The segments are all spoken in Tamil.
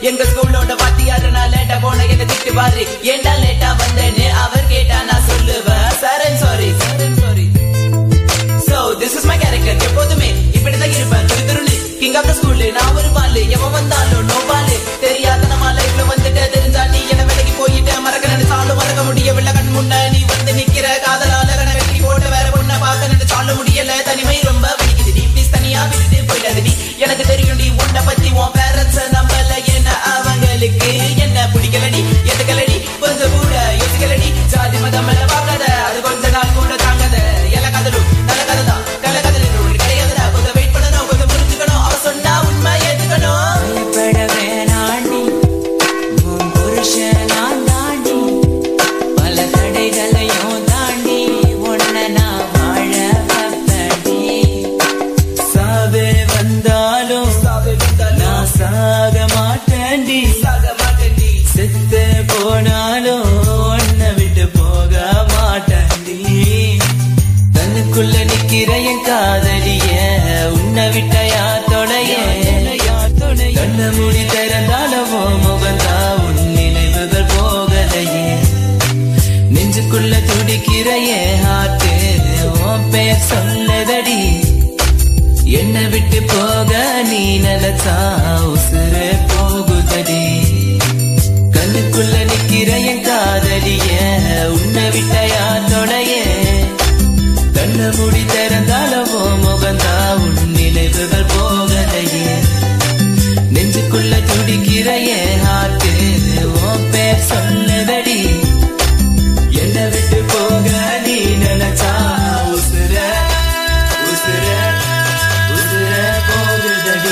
எங்க ஸ்கூலோட வாத்தியாரு நான் லேட்டா போன என்ன திட்டுவாரு ஏண்டா லேட்டா வந்தேன்னு அவர் கேட்டா நான் சொல்லுவேன் sir sorry sir sorry so this is my character எப்போதுமே இப்படிதான் இருப்பேன் திரு திருளு கிங் ஆஃப் த ஸ்கூல் நான் ஒரு பாலு எவன் வந்தாலும் நோ பாலு தெரியாத நம்ம லைஃப்ல வந்துட்டு தெரிஞ்சா நீ என்ன விலகி போயிட்டு மறக்க நினைச்சாலும் மறக்க முடியவில்லை கண் முன்ன நீ வந்து நிக்கிற காதலால கண்ண வெட்டி போட்ட வேற பொண்ண பார்க்க நினைச்சாலும் முடியல தனிமை ரொம்ப வலிக்குது நீ ப்ளீஸ் தனியா விட்டுட்டு போயிடாது நீ எனக்கு தெரியும் நீ உன்னை பத்தி உன் பேரண்ட்ஸ் நம்பல என்ன அவங்களுக்கு என்ன பிடிக்கலடி எதுக்கலடி கொஞ்சம் கூட யோசிக்கலடி ஜாதி மதம் எல்லாம் பார்க்காத அது கொஞ்ச நாள் கூட தாங்காத எல்லா கதலும் நல்ல கதை தான் கல கதலும் ஒண்ணு கிடையாதுடா கொஞ்சம் வெயிட் பண்ணணும் கொஞ்சம் புரிஞ்சுக்கணும் அவ சொன்னா உண்மை ஏத்துக்கணும் பயப்பட வேணாண்டி உன் புருஷன் நான் தாண்டி பல தடைகளையும் தாண்டி உன்னை நான் வாழ வைப்பேன்டி. சாவே வந்தாலும் நான் சாக மாட்டேன்டி செத்து போனாலும் உன்னை விட்டு போக மாட்டேன்டி தன்னுக்குள்ள நிக்கிற என் காதலிய உன்னை விட்ட யார் தொடைய கண்ண மூடி திறந்தாலும் உன் முகந்தா உன் நினைவுகள் போகலையே நெஞ்சுக்குள்ள துடிக்கிற என் ஹார்ட்டு உன் பேர் சொன்னதடி என்னை விட்டு போக நீ நினைச்சா உசுரே போகுதடி கண்ணுக்குள்ள நிக்கிற என் காதலிய உன்னை விட்ட யார் தொடைய கண்ண மூடி திறந்தாலும் உன் முகந்தா உன் நினைவுகள் போகலையே நெஞ்சுக்குள்ள துடிக்கிற என் ஹார்ட்டு உன் பேர் சொன்னதடி என்னை விட்டு போக நீ நினைச்சா உசுர உசுர உசுர போகுதடி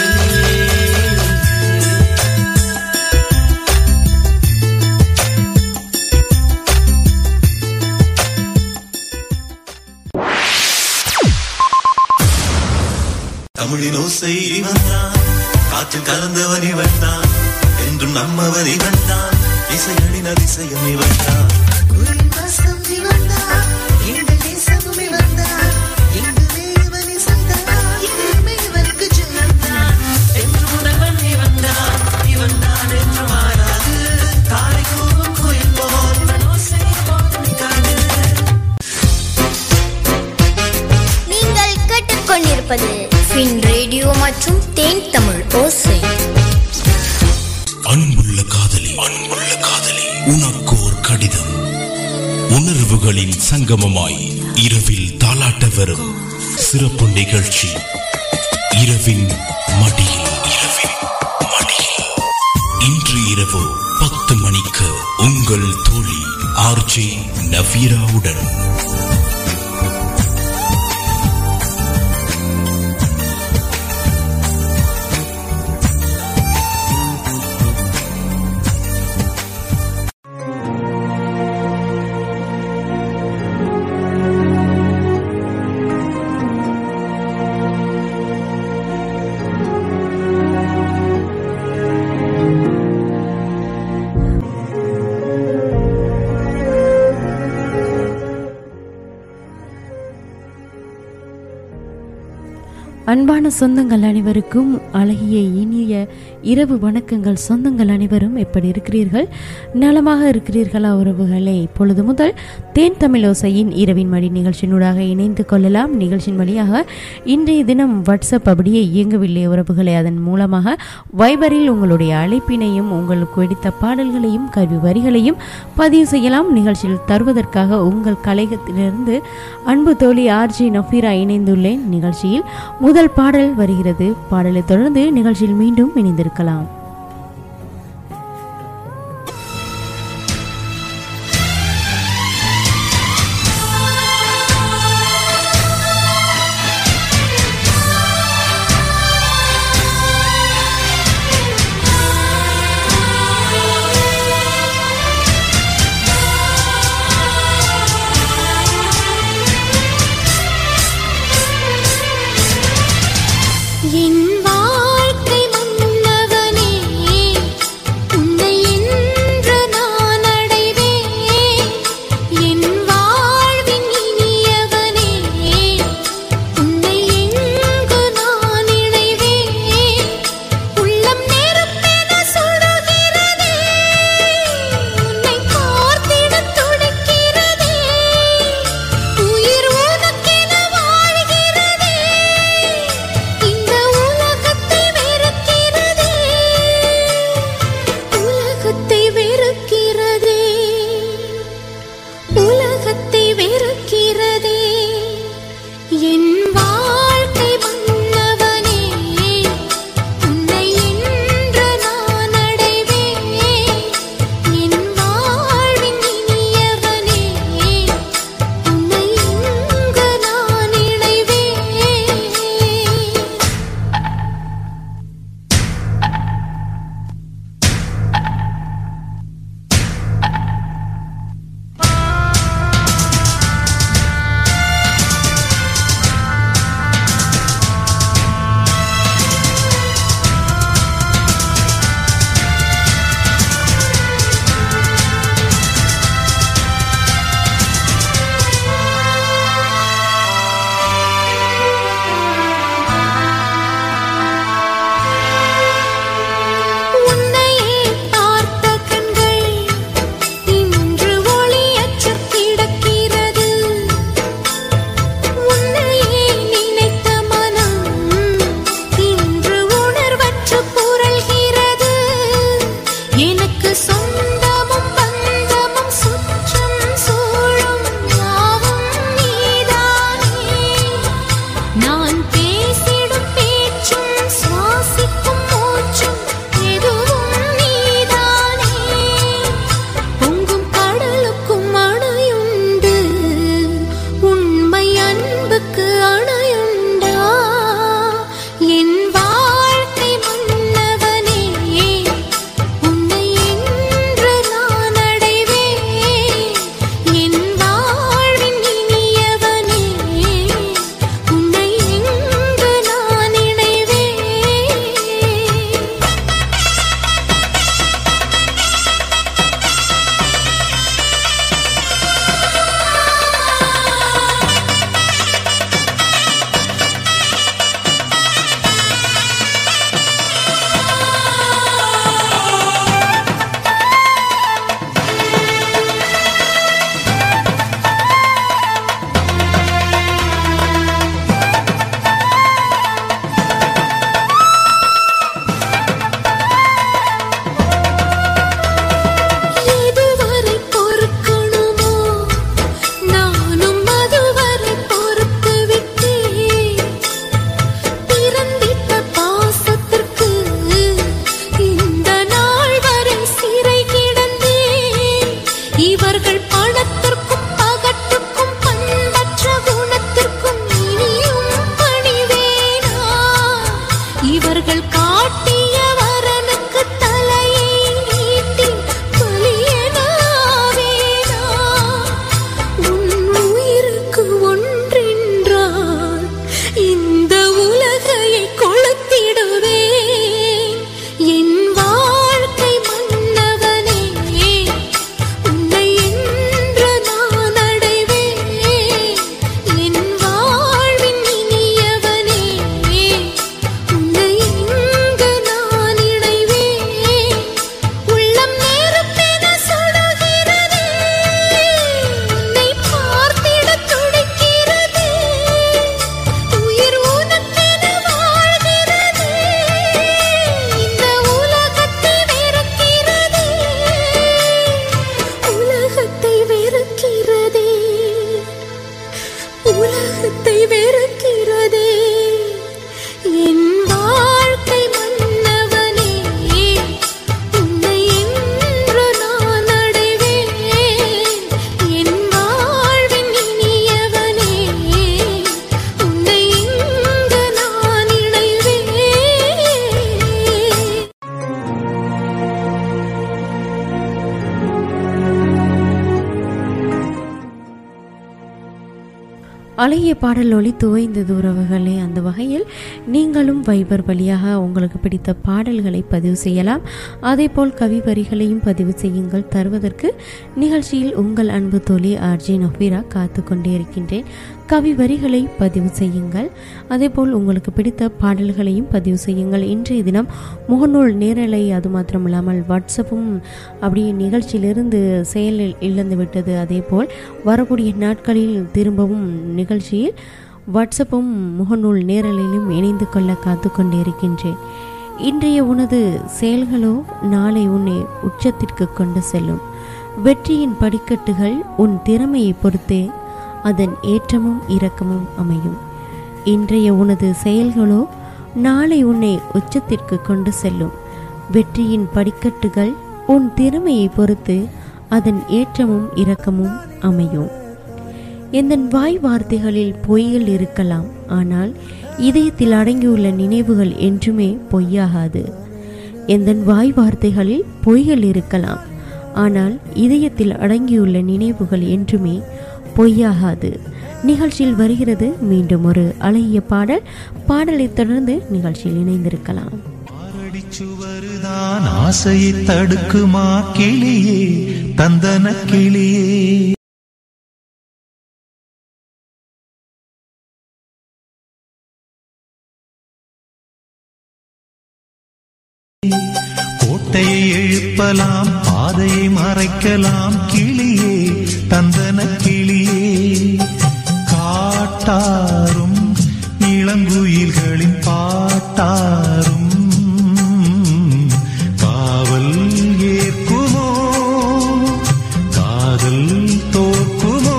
தமிழின் ஓசை இவன் தான் காற்றில் கலந்தவன் இவன் தான் என்றும் நம்மவன் இவன் தான் இசையடின் அதிசயம் இவன் தான் நீங்கள் கேட்டுக்கொண்டிருப்பது ஃபின் ரேடியோ மற்றும் தேன் தமிழ் ஓசை அன்புள்ள காதலி அன்புள்ள காதலி உனக்கு ஒரு கடிதம் உணர்வுகளின் சங்கமமாய் இரவில் தாலாட்ட வரும் சிறப்பு நிகழ்ச்சி இரவின் மடியில் இரவின் மடியில் இன்று இரவு பத்து மணிக்கு உங்கள் தோழி ஆர்ஜே நவீராவுடன் அன்பான சொந்தங்கள் அனைவருக்கும் அழகிய இனிய இரவு வணக்கங்கள் சொந்தங்கள் அனைவரும் எப்படி இருக்கிறீர்கள் நலமாக இருக்கிறீர்களா உறவுகளே இப்பொழுது முதல் தேன் தமிழோசையின் இரவின் மடி நிகழ்ச்சியினூடாக இணைந்து கொள்ளலாம் நிகழ்ச்சியின் வழியாக இன்றைய தினம் வாட்ஸ்அப் அப்படியே இயங்கவில்லை உறவுகளே அதன் மூலமாக வைபரில் உங்களுடைய அழைப்பினையும் உங்களுக்கு பிடித்த பாடல்களையும் கல்வி வரிகளையும் பதிவு செய்யலாம் நிகழ்ச்சியில் தருவதற்காக உங்கள் கலையகத்திலிருந்து அன்பு தோழி ஆர்ஜி நஃபீரா இணைந்துள்ளேன் நிகழ்ச்சியில் முதல் பாடல் வருகிறது பாடலை தொடர்ந்து நிகழ்ச்சியில் மீண்டும் இணைந்திருக்கலாம் என் வாழ்க்கை மன்னவனே இவர்கள் பணத்திற்கும் பகட்டுக்கும் பண்பற்ற குணத்திற்கும் இனியும் பணிவேனா இவர்கள் காட்டிய வரனுக்கு தலையை நீட்டி பலியனாவேனா உன் உயிருக்கு ஒன்றென்றால் இந்த உலகையை கொளுத்திடுவேன் என் வாழ்க்கை மன்னவனே உன்னை என்று நான் அடைவேன் என் வாழ்வின் இனியவனே உன்னை இங்கு நான் இணைவேன் உள்ளம் நெருப்பென சுடுகிறதே உன்னை பார்த்திட துடிக்கிறதே உயிர் உனக்கென வாழ்கிறதே இந்த உலகத்தை வெறுக்கிறதே உலகத்தை வெறுக்கிறதே உலகத்தை வெறுக்கிறதே என் வாழ்க்கை மன்னவனே உன்னை என்று நான் அடைவேன் என் வாழ்வின் இனியவனே உன்னை இங்கு நான் இணைவேன் அழகிய பாடல் ஒளி துவைந்தது உறவுகளே அந்த வகையில் நீங்களும் வைபர் வழியாக உங்களுக்கு பிடித்த பாடல்களை பதிவு செய்யலாம் அதேபோல் கவி வரிகளையும் பதிவு செய்யுங்கள் தருவதற்கு நிகழ்ச்சியில் உங்கள் அன்பு தோழி ஆர்ஜி நஃபீரா காத்து கொண்டே இருக்கின்றேன் கவி வரிகளை பதிவு செய்யுங்கள் அதேபோல் உங்களுக்கு பிடித்த பாடல்களையும் பதிவு செய்யுங்கள் இன்றைய தினம் முகநூல் நேரலை அது மாத்திரமில்லாமல் வாட்ஸ்அப்பும் அப்படியே நிகழ்ச்சியிலிருந்து செயலில் இழந்து விட்டது அதேபோல் வரக்கூடிய நாட்களில் திரும்பவும் நிகழ்ச்சியில் வாட்ஸ்அப்பும் முகநூல் நேரலிலும் இணைந்து கொள்ள காத்து கொண்டே இருக்கின்றேன் இன்றைய உனது செயல்களோ நாளை உன்னை உச்சத்திற்கு கொண்டு செல்லும் வெற்றியின் படிக்கட்டுகள் உன் திறமையை பொறுத்தே அதன் ஏற்றமும் இரக்கமும் அமையும் இன்றைய உனது செயல்களோ நாளை உன்னை உச்சத்திற்கு கொண்டு செல்லும் வெற்றியின் படிக்கட்டுகள் உன் திறமையை பொறுத்து அதன் ஏற்றமும் இரக்கமும் அமையும் எந்தன் வாய் வார்த்தைகளில் பொய்கள் இருக்கலாம் ஆனால் இதயத்தில் அடங்கியுள்ள நினைவுகள் என்றுமே பொய்யாகாது எந்தன் வாய் வார்த்தைகளில் பொய்கள் இருக்கலாம் ஆனால் இதயத்தில் அடங்கியுள்ள நினைவுகள் என்றுமே பொய்யாகாது நிகழ்ச்சியில் வருகிறது மீண்டும் ஒரு அழகிய பாடல் பாடலை தொடர்ந்து நிகழ்ச்சியில் இணைந்திருக்கலாம் சுவருதான் ஆசையை தடுக்குமா கிளியே தந்தன கிளியே கோட்டையை எழுப்பலாம் பாதையை மறைக்கலாம் கிளியே தந்தன கிளியே காட்டாரும் இளங்குயில்களின் பாட்டாரும் காவல் ஏற்குமோ காதல் தோற்குமோ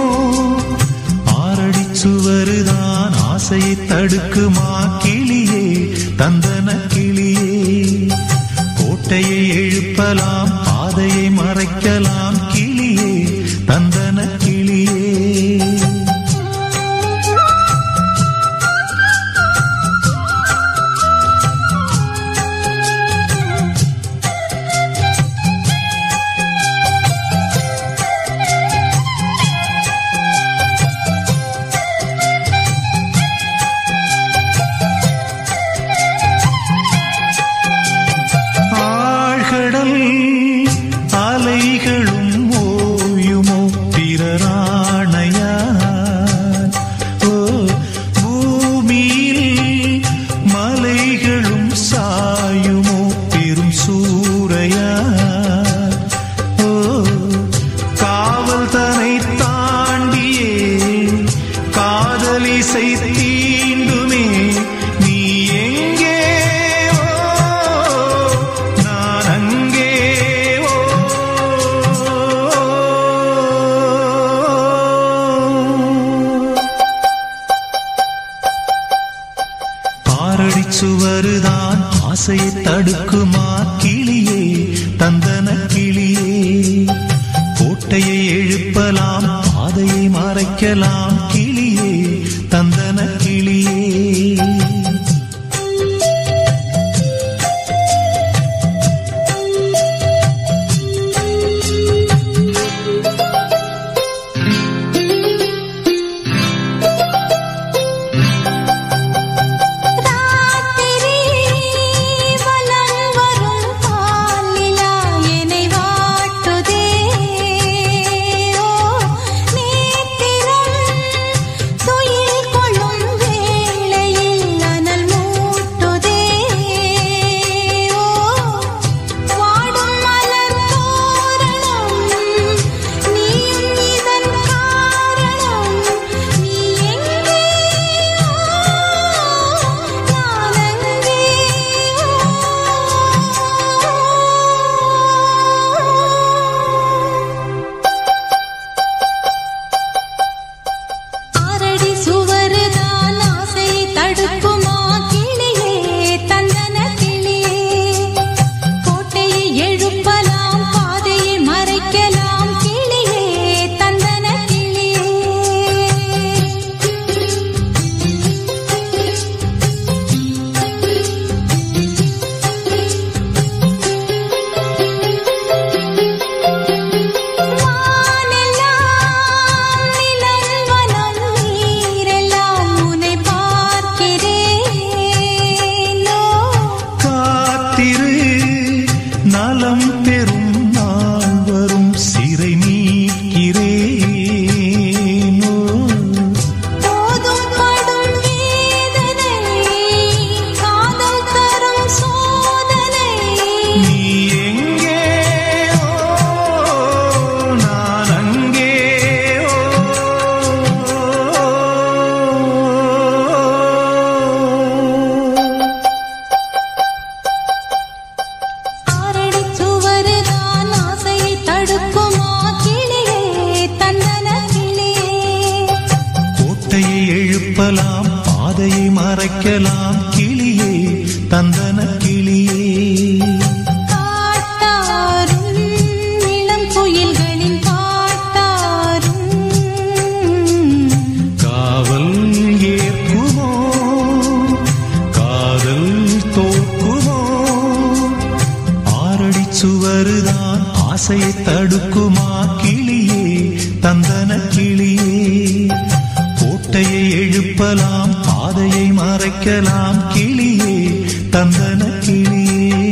ஆரடி சுவருதான் ஆசையை தடுக்குமா கிளியே தந்தன கிளியே கோட்டையை எழுப்பலாம் பாதையை மறைக்கலாம் கிளியே தந்தன கிளியே ஆழ்கடல் அலைகளும் ஓயுமோ பிறராணையா ஓ பூமியில் மலைகளும் சாயுமோ பெரும் சூறையா ஓ காவல் தனை தாண்டியே காதலிசை தீண்டுமே நீ எங்கே ஓ நான் அங்கே ஓ பாரடி சுவருதான் ஆசையை தடுக்குமா கிளியே தந்தன கிளியே எழுப்பலாம் பாதையை மறைக்கலாம் கிளியே தந்தன கிளியே ராத்திரி வலம் வரும் பாலிலா என்னை வாட்டுதே ஓ நேத்திரம் துயில் கொள்ளும் வேளையில் அனல் மூட்டுதே ஓ வாடும் மலர் தோரணம் நீயும் இதன் காரணம் நீ எங்கே ஆரடி சுவருதான் ஆசை தடுக்குமா கிளியே தந்தன கிளியே கோட்டையை எழுப்பலாம் பாதையை மறைக்கலாம் கிளியே தந்தன கிளியே வானெல்லாம் நிலம் வனம் நீரெல்லாம் உன்னை பார்க்கிறேனோ காத்திரு நலம் பெறும் நாள் வரும் சிறை நீக்கிறேனோ போதும் படும் வேதனை காதல் தரும் சோதனை நீ எங்கே ஓ நான் அங்கே ஓ ஆரடி சுவருதான் ஆசையை தடுக்குமா கிளியே தந்தன கிளியே கோட்டையை எழுப்பலாம் பாதையை மறைக்கலாம் கிளியே தந்தன கிளியே காட்டாரும் இளம் குயில்களின் பாட்டாரும் காவல் ஏற்குமோ காதல் தோற்குமோ ஆரடி சுவருதான் ஆசையை தடுக்குமா கிளியே தந்தன கிளியே கோட்டையை எழுப்பலாம் பாதையை மறைக்கலாம் கிளியே தந்தன கிளியே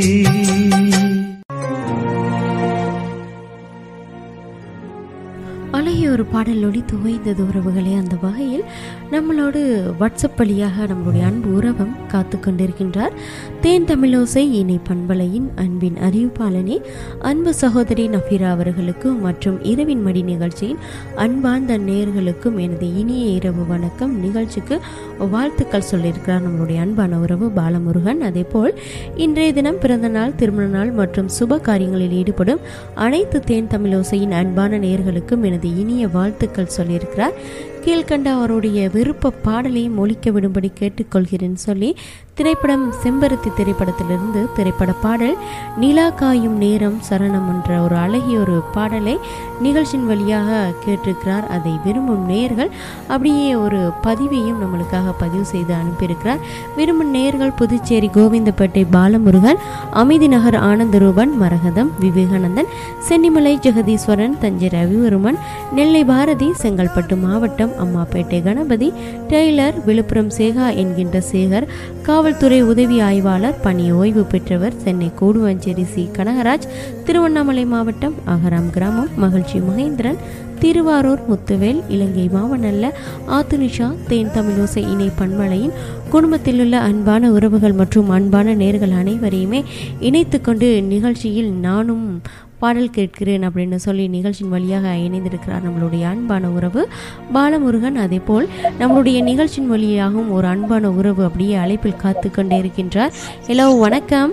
அழகிய ஒரு பாடல் ஒளி துவைந்தது உறவுகளே அந்த வகையில் நம்மளோடு வாட்ஸ்அப் வழியாக நம்மளுடைய அன்பு உறவம் காத்து கொண்டிருக்கின்றார் தேன் தமிழோசை இணை பண்பலையின் அன்பின் அறிவிப்பாளனே அன்பு சகோதரி நஃபீரா அவர்களுக்கும் மற்றும் இரவின் மடி நிகழ்ச்சியின் அன்பார்ந்த நேயர்களுக்கும் எனது இனிய இரவு வணக்கம் நிகழ்ச்சிக்கு வாழ்த்துக்கள் சொல்லியிருக்கிறார் நம்மளுடைய அன்பான உறவு பாலமுருகன் அதேபோல் இன்றைய தினம் பிறந்த நாள் திருமண நாள் மற்றும் சுப காரியங்களில் ஈடுபடும் அனைத்து தேன் தமிழோசையின் அன்பான நேயர்களுக்கும் எனது இனிய வாழ்த்துக்கள் சொல்லியிருக்கிறார் கீழ்கண்ட அவருடைய விருப்ப பாடலையும் ஒலிக்க விடும்படி கேட்டுக்கொள்கிறேன் சொல்லி திரைப்படம் செம்பருத்தி திரைப்படத்திலிருந்து திரைப்பட பாடல் நிலா காயும் நேரம் சரணம் என்ற ஒரு அழகிய ஒரு பாடலை நிகழ்ச்சியின் வழியாக கேட்டிருக்கிறார் அதை விரும்பும் நேயர்கள் அப்படியே ஒரு பதிவையும் நம்மளுக்காக பதிவு செய்து அனுப்பியிருக்கிறார் விரும்பும் நேயர்கள் புதுச்சேரி கோவிந்தப்பேட்டை பாலமுருகன் அமைதி நகர் ஆனந்தரூபன் மரகதம் விவேகானந்தன் சென்னிமலை ஜெகதீஸ்வரன் தஞ்சை ரவிவர்மன் நெல்லை பாரதி செங்கல்பட்டு மாவட்டம் அம்மாப்பேட்டை கணபதி டெய்லர் விழுப்புரம் சேகா என்கின்ற சேகர் காவல்துறை உதவி ஆய்வாளர் பணி ஓய்வு பெற்றவர் சென்னை கூடுவஞ்சேரி சி கனகராஜ் திருவண்ணாமலை மாவட்டம் அகராம் கிராமம் மகிழ்ச்சி மகேந்திரன் திருவாரூர் முத்துவேல் இலங்கை மாவனல்ல ஆத்துனிஷா தேன் தமிழோசை இணை பண்பலையின் குடும்பத்தில் உள்ள அன்பான உறவுகள் மற்றும் அன்பான நேர்கள் அனைவரையுமே இணைத்து கொண்டு நிகழ்ச்சியில் நானும் பாடல் கேட்கிறேன் அப்படின்னு சொல்லி நிகழ்ச்சியின் வழியாக இணைந்திருக்கிறார் நம்மளுடைய அன்பான உறவு பாலமுருகன் அதேபோல் நம்மளுடைய நிகழ்ச்சியின் வழியாகவும் ஒரு அன்பான உறவு அப்படியே அழைப்பில் காத்து கொண்டே இருக்கின்றார் ஹலோ வணக்கம்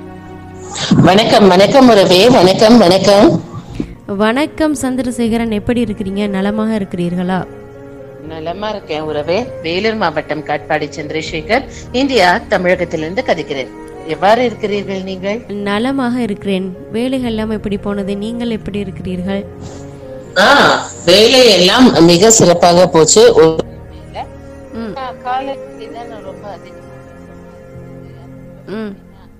வணக்கம் வணக்கம் உறவே வணக்கம் வணக்கம் வணக்கம் சந்திரசேகரன் எப்படி இருக்கிறீங்க நலமாக இருக்கிறீர்களா நலமா இருக்கேன் உறவே வேலூர் மாவட்டம் காட்பாடி சந்திரசேகர் இந்தியா தமிழகத்திலிருந்து கதைக்கிறேன் எவ்வாறு இருக்கிறீர்கள் நீங்கள் நலமாக இருக்கிறேன் வேலைகள் எல்லாம் எப்படி போனது நீங்கள் எப்படி இருக்கிறீர்கள் ஆ வேலை எல்லாம் மிக சிறப்பாக போச்சு ஒரு ம் காலைக்கு தான் நான் ரொம்ப அதிகம் ம்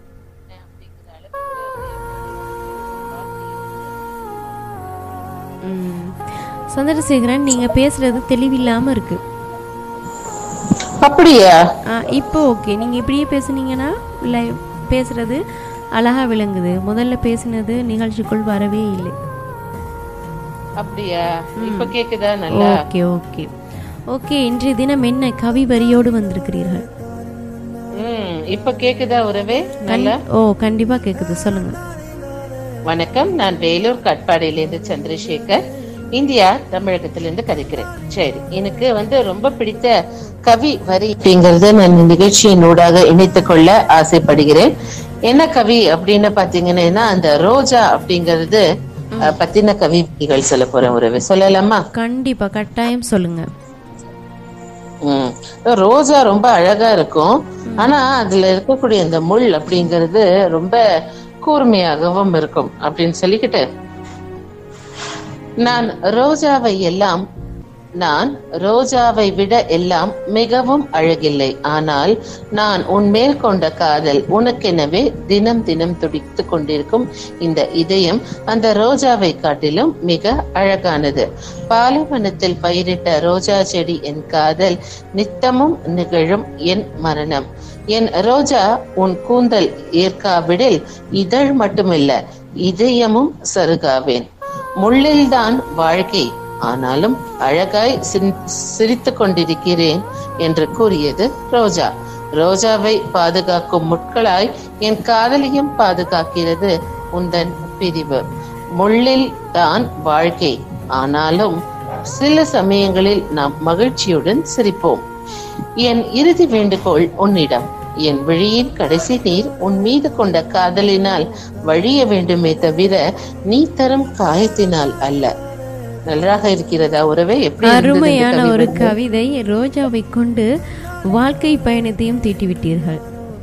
ம். சந்திரசேகரன் நீங்க பேசுறது தெளிவில்லாம இருக்கு அப்படியா ஆ, இப்போ ஓகே நீங்க இப்படியே பேசுனீங்கன்னா லை- பேசுறது அழகா விளங்குது முதல்ல பேசினது நிகழ்ச்சிக்குள் வரவே இல்லை அப்படியா இப்ப கேக்குதா நல்லா ஓகே ஓகே ஓகே இன்றைய தினம் என்ன கவி வரியோடு வந்திருக்கிறீர்கள் ம் இப்ப கேக்குதா உறவே கண்- நல்லா ஓ கண்டிப்பா கேக்குது சொல்லுங்க வணக்கம் நான் வேலூர் கட்பாடியிலிருந்து சந்திரசேகர் இந்தியா தமிழகத்திலிருந்து கதைக்கிறேன் சரி எனக்கு வந்து ரொம்ப பிடித்த கவி வரி அப்படிங்கறத நான் இந்த நிகழ்ச்சியின் ஊடாக இணைத்துக் கொள்ள ஆசைப்படுகிறேன் என்ன கவி அப்படின்னு பாத்தீங்கன்னா அந்த ரோஜா அப்படிங்கறது அஹ், பத்தின கவிகள் சொல்ல போறேன் உறவே சொல்லலாமா கண்டிப்பா கட்டாயம் சொல்லுங்க ம். ரோஜா ரொம்ப அழகா இருக்கும் ஆனா அதுல இருக்கக்கூடிய அந்த முள் அப்படிங்கிறது ரொம்ப கூர்மையாகவும் இருக்கும் அப்படின்னு சொல்லிக்கிட்டு நான் ரோஜாவை எல்லாம் நான் ரோஜாவை விட எல்லாம் மிகவும் அழகில்லை ஆனால் நான் உன் மேல் கொண்ட காதல் உனக்கெனவே தினம் தினம் துடித்துக் கொண்டிருக்கும் இந்த இதயம் அந்த ரோஜாவை காட்டிலும் மிக அழகானது பாலைவனத்தில் பயிரிட்ட ரோஜா செடி என் காதல் நித்தமும் நிகழும் என் மரணம் என் ரோஜா உன் கூந்தல் ஏற்காவிடில் இதழ் மட்டுமில்ல இதயமும் சருகாவேன் முள்ளில்தான் வாழ்க்கை ஆனாலும் அழகாய் சிரித்துக் கொண்டிருக்கிறேன் என்று கூறியது ரோஜா ரோஜாவை பாதுகாக்கும் முட்களாய் என் காதலியும் பாதுகாக்கிறது உந்தன் பிரிவு முள்ளில் தான் வாழ்க்கை ஆனாலும் சில சமயங்களில் நாம் மகிழ்ச்சியுடன் சிரிப்போம் என் இறுதி வேண்டுகோள் உன்னிடம் என் விழியின் கடைசி நீர் உன் மீது கொண்ட காதலினால் வழிய வேண்டுமே தவிர நீ தரும் காயத்தினால் அல்ல நன்றாக இருக்கிறதா உறவே எப்படி இருந்தது இந்த அருமையான ஒரு கவிதை? கவிதை ரோஜாவை கொண்டு வாழ்க்கை பயணத்தையும் தீட்டிவிட்டீர்கள்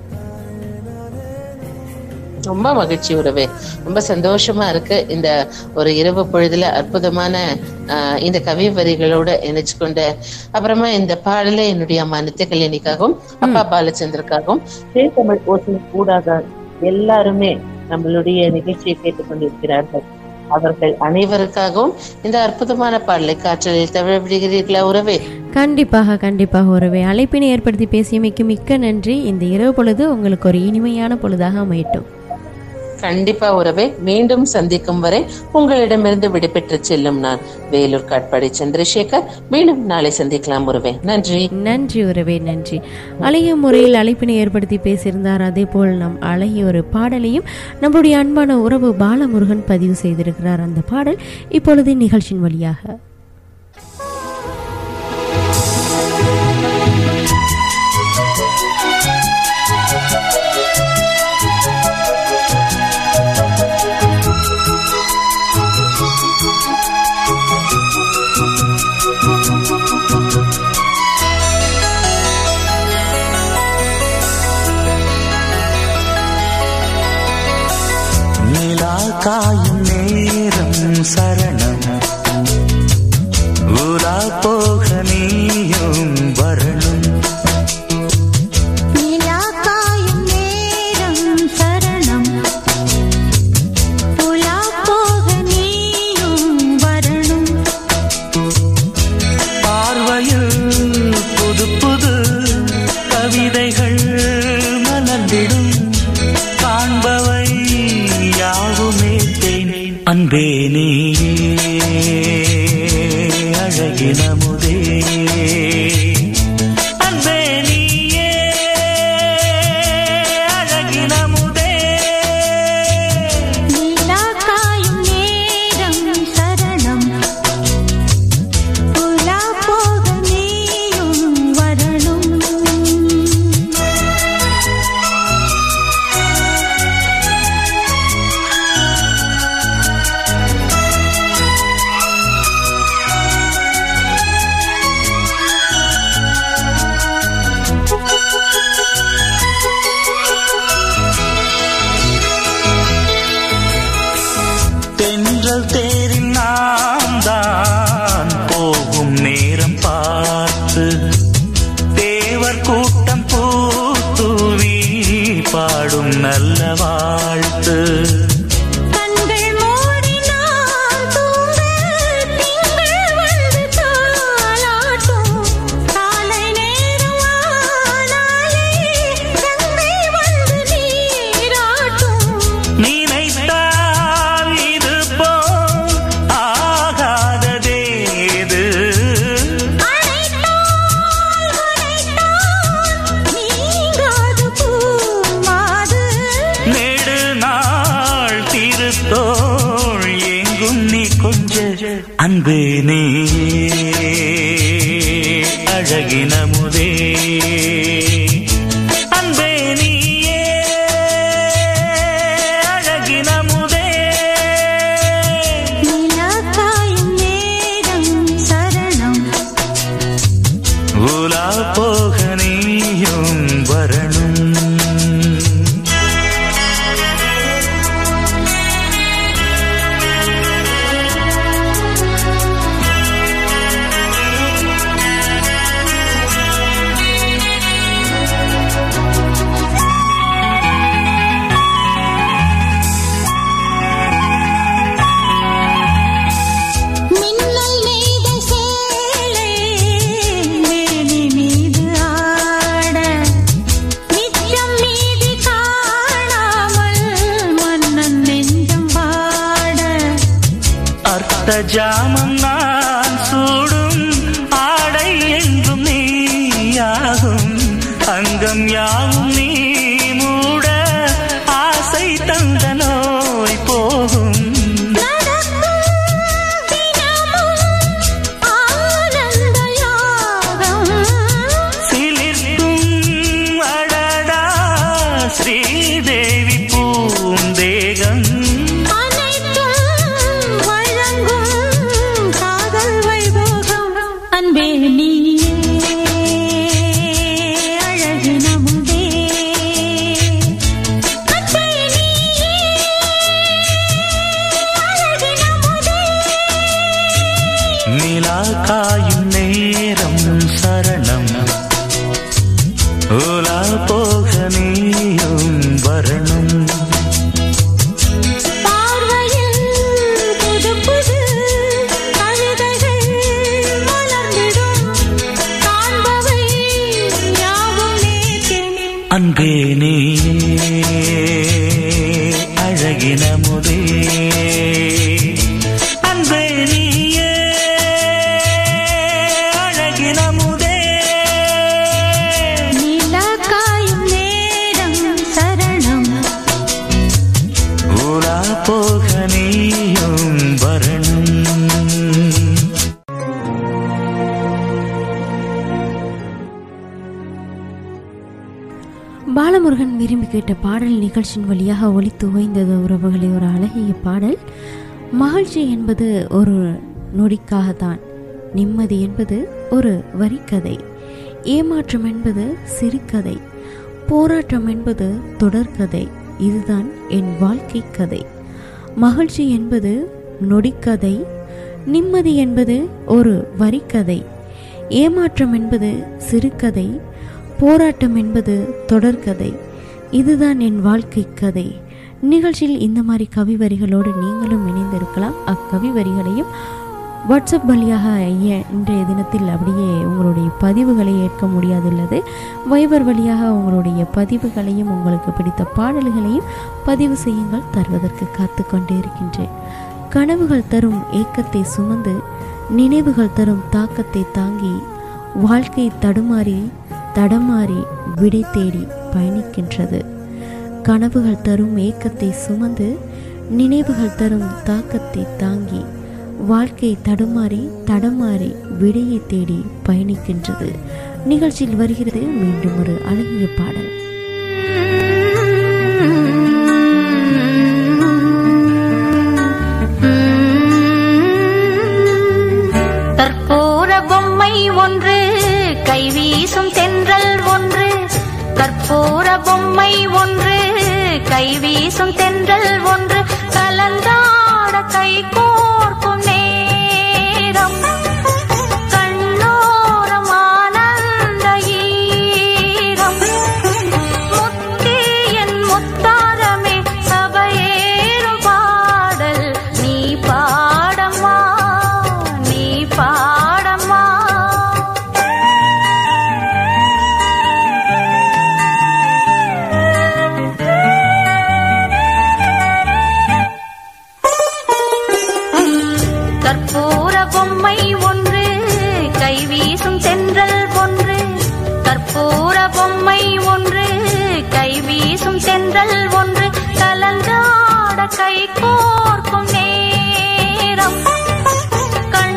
ரொம்ப மகிழ்ச்சி உறவே ரொம்ப சந்தோஷமா இருக்கு இந்த ஒரு இரவு பொழுதுல அற்புதமான ஆஹ், இந்த கவி வரிகளோட இணைச்சு கொண்ட அப்புறமா இந்த பாடலை என்னுடைய அம்மா நித்திய கல்யாணிக்காகவும் அப்பா பாலச்சந்தருக்காகவும் தமிழ் ஓசை ஊடாக எல்லாருமே நம்மளுடைய நிகழ்ச்சியை கேட்டுக்கொண்டிருக்கிறார்கள் அவர்கள் அனைவருக்காகவும் இந்த அற்புதமான பாடலை காற்றலில் தவிர விடுகிறீர்களா உறவே கண்டிப்பாக கண்டிப்பாக ஒருவே அழைப்பினை ஏற்படுத்தி பேசியமைக்கு மிக்க நன்றி இந்த இரவு பொழுது உங்களுக்கு ஒரு இனிமையான பொழுதாக அமையட்டும் கண்டிப்பா உறவே மீண்டும் சந்திக்கும் வரை உங்களிடமிருந்து விடைபெற்று செல்லும் நான் வேலூர் காட்பாடி சந்திரசேகர் மீண்டும் நாளை சந்திக்கலாம் உறவே நன்றி நன்றி உறவே நன்றி அழகிய முறையில் அழைப்பினை ஏற்படுத்தி பேசியிருந்தார் அதே போல் நம் அழகிய ஒரு பாடலையும் நம்முடைய அன்பான உறவு பாலமுருகன் பதிவு செய்திருக்கிறார் அந்த பாடல் இப்பொழுது நிகழ்ச்சியின் வழியாக நிலா காயும் நேரம் சரணம் உலா போக நீயும் வரணும் நிலா காயும் நேரம் சரணம் புலா போக நீயும் வரணும் பார்வையில் புது புது கவிதைகள் மலர்ந்திடும் காண்பவை யாவுமே தேன் அன்பே நீயே அழகின முதே அன்பே நீயே அழகின முதே நிலா காயும் நேரம் சரணம் புலா போக நீயும் வரணும் ஆ அன்பே நீயே அழகின முதே அன்பே நீயே அழகின முதே நிலக்காயும் நேரம் சரணம் உலா போக நீயும் வரணும் மின்னல் நெய்த சேலை மேனி மீது ஆட நிச்சம் மீதி காணாமல் மன்னன் நெஞ்சம் வாட அர்த்த ஜாமம் நான் சூடும் ஆடை என்றும் நீயாகும் அங்கம் யாவும் நீ மூட ஆசை தந்த நோய் போகும் நடக்கும் தினமும் ஆனந்த யாகம் சிலிர்க்கும் அடடா ஸ்ரீதேவி பூந்தேகம் அனைத்தும் வழங்கும் காதல் வைபோகம் அன்பே நீயே அழகு நமுதே அன்பே நீயே அழகு நமுதே நிலா காயும் நேரம் சரணம் உலா போக நீயும் வரணும் பார்வையில் புது புது கவிதைகள் மலர்ந்திடும் காண்பவை யாவும் நேற்றே அன்பே நீயே அழகின முதே அன்பே நீயே அழகின முதே நிலக்காயும் நேரம் சரணம் உலா போக நீயும் வரணும் பாலமுருகன் விரும்பி கேட்ட பாடல் நிகழ்ச்சியின் வழியாக ஒலித்து ஓய்ந்தது உறவுகளே ஒரு அழகிய பாடல் மகிழ்ச்சி என்பது ஒரு நொடிக்காகத்தான் நிம்மதி என்பது ஒரு வரிக்கதை ஏமாற்றம் என்பது சிறுகதை போராட்டம் என்பது தொடர்கதை இதுதான் என் வாழ்க்கை கதை மகிழ்ச்சி என்பது நொடிக்கதை நிம்மதி என்பது ஒரு வரிக்கதை ஏமாற்றம் என்பது சிறுகதை போராட்டம் என்பது தொடர்கதை இதுதான் என் வாழ்க்கை கதை நிகழ்ச்சியில் இந்த மாதிரி கவி வரிகளோடு நீங்களும் இணைந்திருக்கலாம் அக்கவி வரிகளையும் வாட்ஸ்அப் வழியாக ஐய- இன்றைய தினத்தில் அப்படியே உங்களுடைய பதிவுகளை ஏற்க முடியாதுள்ளது வைபர் வழியாக உங்களுடைய பதிவுகளையும் உங்களுக்கு பிடித்த பாடல்களையும் பதிவு செய்யுங்கள் தருவதற்கு காத்து கொண்டே இருக்கின்றேன் கனவுகள் தரும் ஏக்கத்தை சுமந்து நினைவுகள் தரும் தாக்கத்தை தாங்கி வாழ்க்கை தடுமாறி தடமாறி விடை தேடி பயணிக்கின்றது கனவுகள் தரும் ஏக்கத்தை சுமந்து நினைவுகள் தரும் தாக்கத்தை தாங்கி வாழ்க்கை தடுமாறி தடமாறி விடையை தேடி பயணிக்கின்றது நிகழ்ச்சியில் வருகிறது மீண்டும் ஒரு அழகிய பாடல் கற்பூர பொம்மை ஒன்று கைவீசும் தென்றல் ஒன்று கற்பூர பொம்மை ஒன்று கைவீசும் தென்றல் ஒன்று கலந்தாட கை கோர்க்கும் நேரம் கண்ணோரம் ஆனந்த ஈரம் முத்தே என் முத்தாரமே சபையேறும் பாடல் நீ பாடம்மா நீ பாடம்மா கற்பூர பொம்மை ஒன்று கைவீசும் தென்றல் ஒன்று கற்பூர பொம்மை ஒன்று கைவீசும் தென்றல் ஒன்று கலந்தாட கை கோர்க்கும் நேரம் கண்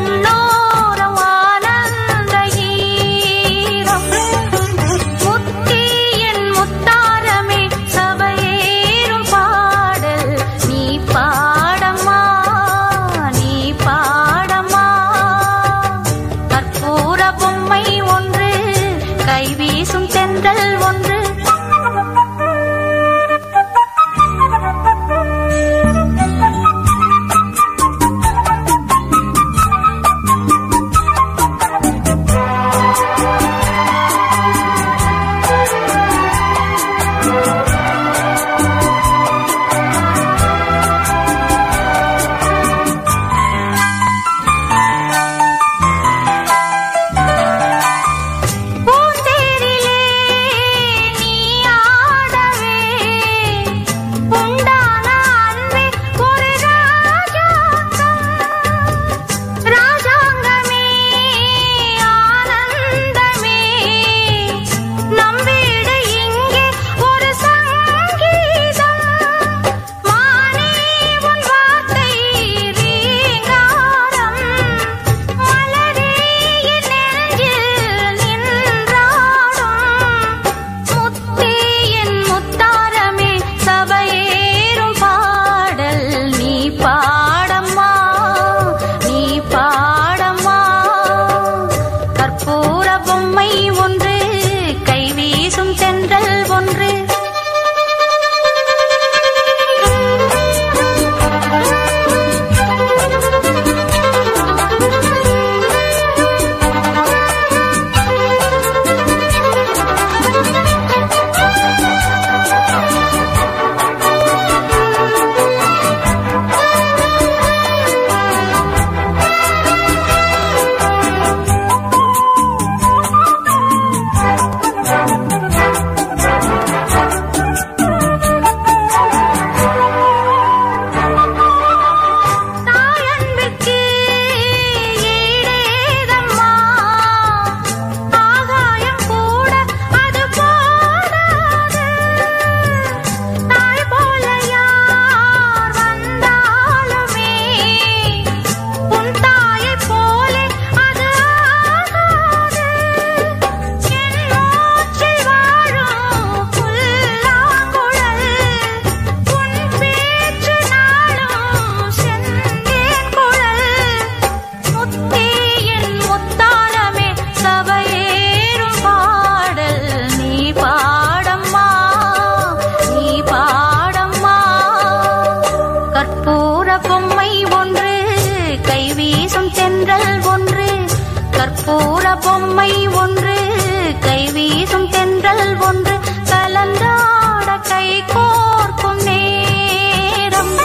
தென்றல் ஒன்று கற்பூர பொம்மை ஒன்று கை வீசும் தென்றல் ஒன்று கலந்தாட கை கோர்க்கும் நேரம்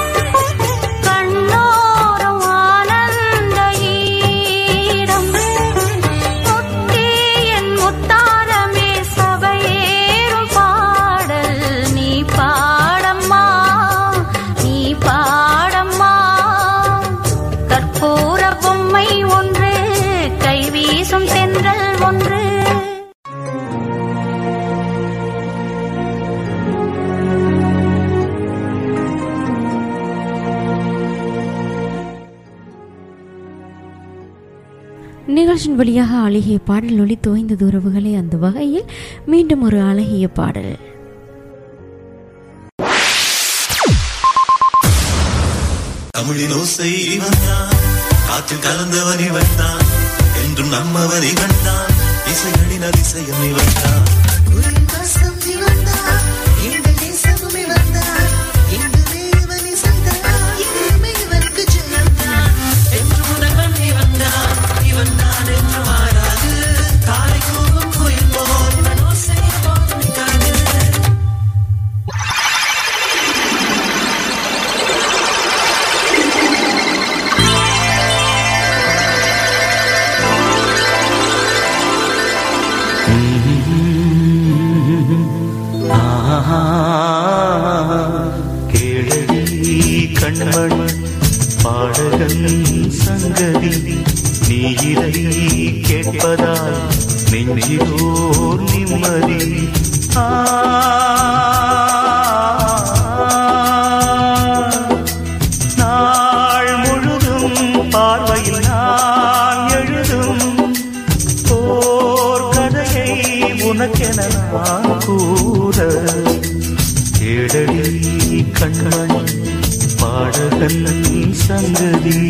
கண்ணோரம் ஆனந்த ஈரம் முத்தே என் முத்தாரமே சபையேறும் பாடல் நீ பாடம்மா நீ பாடம்மா கற்பூர பொம்மை ஒன்று கை வீசும் தென்றல் ஒன்று நிகழ்ச்சியின் வழியாக அழகிய பாடல் ஒளி தோய்ந்தது உறவுகளே அந்த வகையில் மீண்டும் ஒரு அழகிய பாடல் தமிழின் ஓசை இவன் தான் காற்றில் கலந்தவன் இவன் தான் என்றும் நம்மவன் இவன் தான் இசைகளின் அதிசயம் இவன் தான் ஆஹா, கேளடி கண்மண் பாடகன் சங்கதி நீ இதை கேட்பதால் நெஞ்சிலோர் நிம்மதி ஆ, நாள் முழுதும் பார்வையில் நான் எழுதும் ஓர் கதையை உனக்கென நான் கூற கேடடி கண்மண் பாடகன் சங்கதி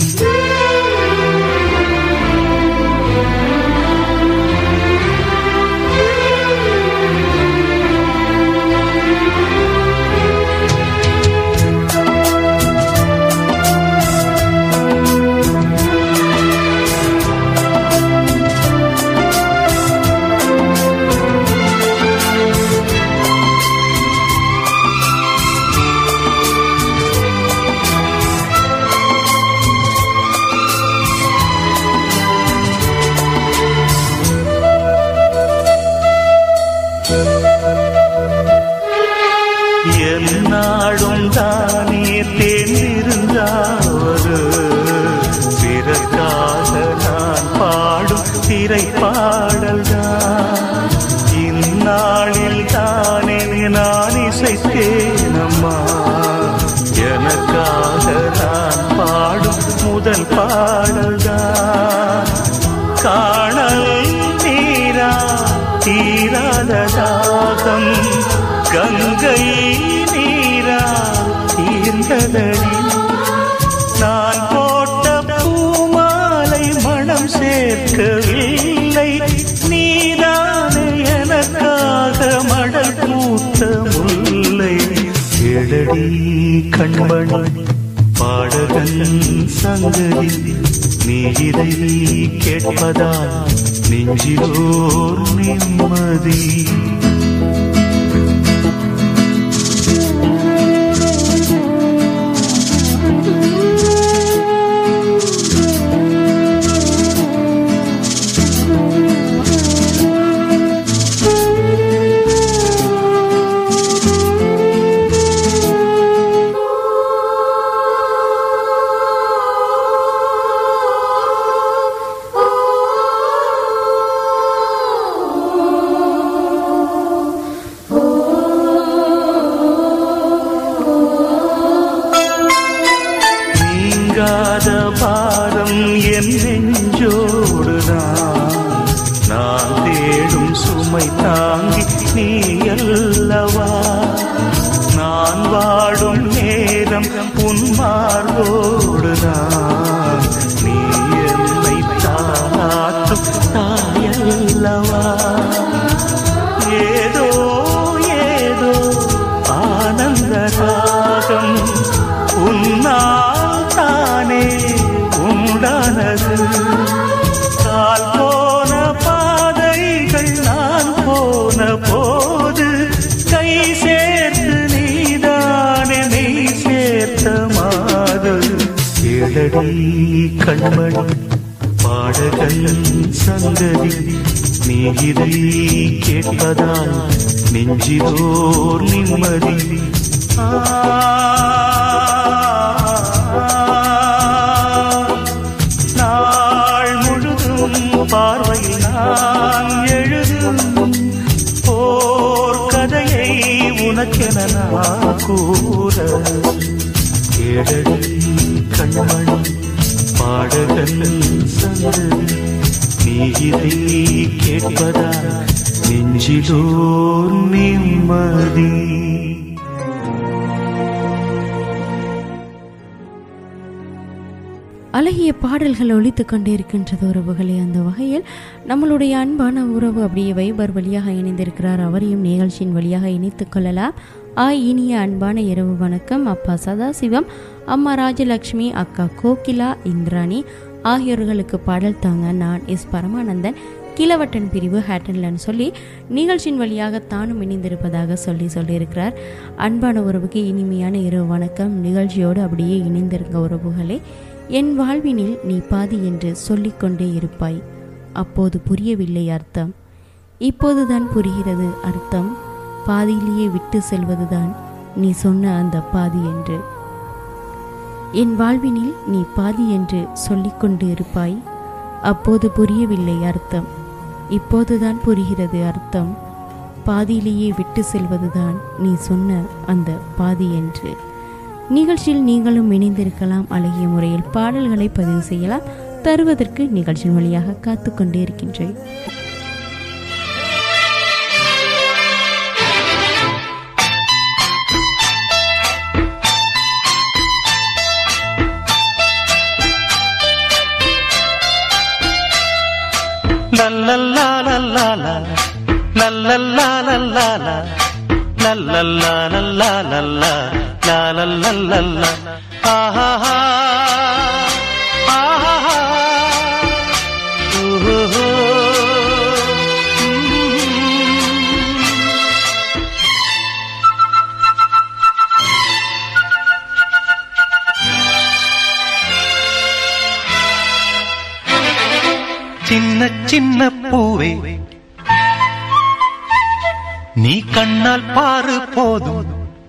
என்னாடும் தானே தேர்ந்திருந்தாவது பிறக்காக நான் பாடும் திரைப்பாடல் தான் இந்நாளில் தானே நான் இசைத்தேனம்மா எனக்காக நான் பாடும் முதல் பாடல் தான் காணல் நீரா தீராத தாகம் கங்கை நீரா தீர்ந்ததடி நான் போட்ட பூமாலை மனம் சேர்க்கவில்லை நீதானே எனக்காக மடல் பூத்த முல்லை எழடி கண்மணி பாடகன் சங்கதி நீ இதை கேட்பதால் நெஞ்சிலோர் நிம்மதி நீங்காத பாரம் என் நெஞ்சோடுதான் நான் தேடும் சுமை தாங்கி நீ அல்லவா நான் வாடும் நேரம் உன் மார்போடுதான் நீ என்னை தாளாற்றும் தாயல்லவா ஏதோ ஏதோ ஆனந்த ராகம் உன்னால் தானே உண்டானது கால் போன பாதைகள் நான் போன போது கை சேர்த்து நீதானே நீ சேர்த்த மாது கேளடி கண்மணி பாடகன் சங்கதி நீ இதை கேட்பதால் நெஞ்சிதோர் நிம்மதி நாள் முழுதும் பார்வையில் நான் எழுதும் ஓர் கதையை உனக்கென நான் கூற கேளடி கண்மணி பாடகன் சந்ததி நீ இதை கேட்பதா நெஞ்சிலோர் நிம்மதி அழகிய பாடல்கள் ஒலித்து கொண்டே இருக்கின்றது உறவுகளே அந்த வகையில் நம்மளுடைய அன்பான உறவு அப்படியே வைபர் வழியாக இணைந்திருக்கிறார் அவரையும் நிகழ்ச்சியின் வழியாக இணைத்துக் கொள்ளலாம் ஆ இனிய அன்பான இரவு வணக்கம் அப்பா சதாசிவம் அம்மா ராஜலக்ஷ்மி அக்கா கோகிலா இந்திராணி ஆகியோர்களுக்கு பாடல் தாங்க நான் எஸ் பரமானந்தன் கிழவட்டன் பிரிவு ஹேட்டன்லன்னு சொல்லி நிகழ்ச்சியின் வழியாக தானும் இணைந்திருப்பதாக சொல்லி சொல்லியிருக்கிறார் அன்பான உறவுக்கு இனிமையான இரவு வணக்கம் நிகழ்ச்சியோடு அப்படியே இணைந்திருங்க உறவுகளே என் வாழ்வினில் நீ பாதி என்று சொல்லிக்கொண்டே இருப்பாய் அப்போது புரியவில்லை அர்த்தம் இப்போதுதான் புரிகிறது அர்த்தம் பாதியிலேயே விட்டு செல்வதுதான் நீ சொன்ன அந்த பாதி என்று என் வாழ்வினில் நீ பாதி என்று சொல்லிக்கொண்டு இருப்பாய் அப்போது புரியவில்லை அர்த்தம் இப்போதுதான் புரிகிறது அர்த்தம் பாதியிலேயே விட்டு செல்வதுதான் நீ சொன்ன அந்த பாதி என்று நிகழ்ச்சியில் நீங்களும் இணைந்திருக்கலாம் அழகிய முறையில் பாடல்களை பதிவு செய்யலாம் தருவதற்கு நிகழ்ச்சியின் வழியாக காத்து கொண்டே இருக்கின்றேன் லல்லல்லா லல்லாலா லல்லல்லா லல்லாலா லல்லல்லா லல்லா லல்லா லாலல்லல்லல்லா ஆஹா ஆஹா ஊஹூ சின்ன சின்ன பூவே நீ கண்ணால் பாரு போதும்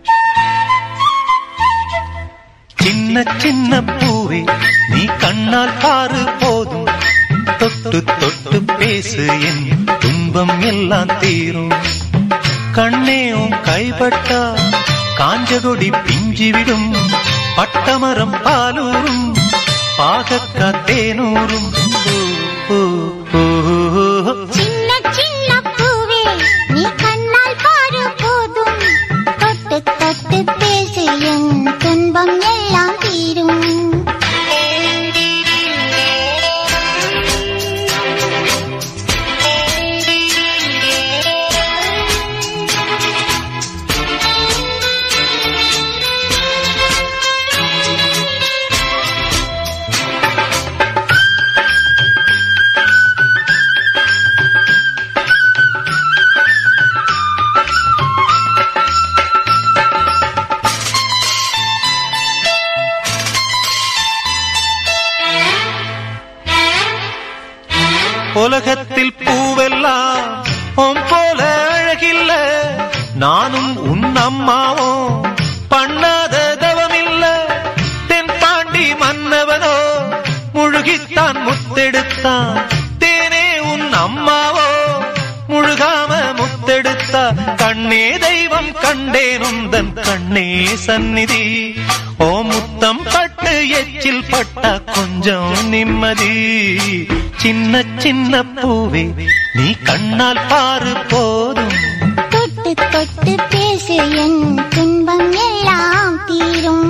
சின்ன சின்ன பூவே நீ கண்ணால் பாரு போதும் தொட்டு தொட்டு பேசு என் துன்பம் எல்லாம் தீரும் கண்ணே உன் கைப்பட்டா காஞ்சகொடி பிஞ்சிவிடும் பட்டமரம் பாலூரும் பாகக்கா தேனூரும் ஓ, ஓ, ஓ. சின்ன சின்ன பூவே நீ கண்ணால் பாரு போதும் தொட்டு தொட்டு பேசு என் துன்பம் எல்லாம் தீரும் உலகத்தில் பூவெல்லாம் உன் போல அழகில்ல நானும் உன் அம்மாவும் பண்ணாத தவமில்ல தென் பாண்டி மன்னவனோ முழுகித்தான் முத்தெடுத்தான் தேனே உன் அம்மாவோ முழுகாம முத்தெடுத்தா கண்ணே தெய்வம் கண்டேன் உந்தன் கண்ணே சந்நிதி ஓ முத்தம் பட்டு எச்சில் பட்டா கொஞ்சம் நிம்மதி சின்ன சின்ன பூவே நீ கண்ணால் பாரு போதும் தொட்டு தொட்டு பேசு என் துன்பம் எல்லாம் தீரும்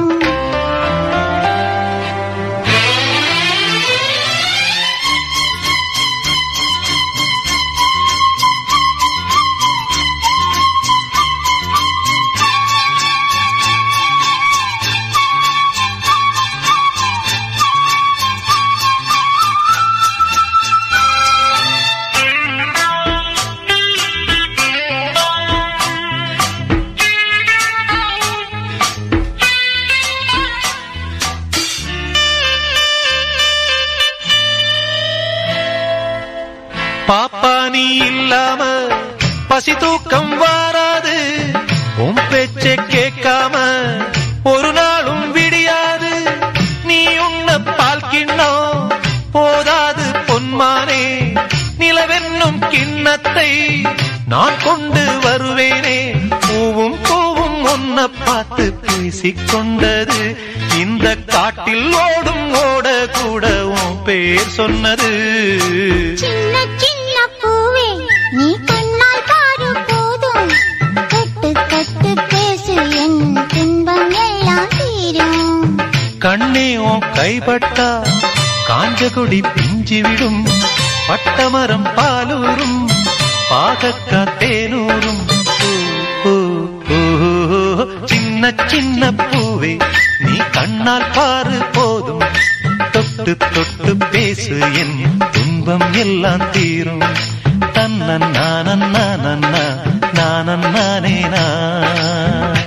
பாப்பா நீ இல்லாம பசி தூக்கம் வாராது உன் பேச்ச கேட்காம ஒரு நாளும் விடியாது நீ உன்ன பால் கிண்ணம் போதாது பொன்மானே நிலவென்னும் கிண்ணத்தை நான் கொண்டு வருவேனே பூவும் பூவும் ஒன்ன பார்த்து பேசிக்கொண்டது இந்த காட்டில் ஓடும் ஓட கூட உன் பேர் சொன்னது சின்ன சின்ன பூவே நீ கண்ணால் பாரு போதும் தொட்டு தொட்டு பேசு என் துன்பம் எல்லாம் தீரும் கண்ணே உன் கைப்பட்டா காஞ்ச கொடி பிஞ்சி விடும் பட்டமரம் பாலூரும் பாகக்கா தேனூரும் ஓ, ஓ, ஓ, சின்ன சின்ன பூவே நீ கண்ணால் பாரு போதும் தொட்டு தொட்டு பேசு என் துன்பம் எல்லாம் தீரும் தன்னன் நானன் நானன்னா நானன் நானே நான்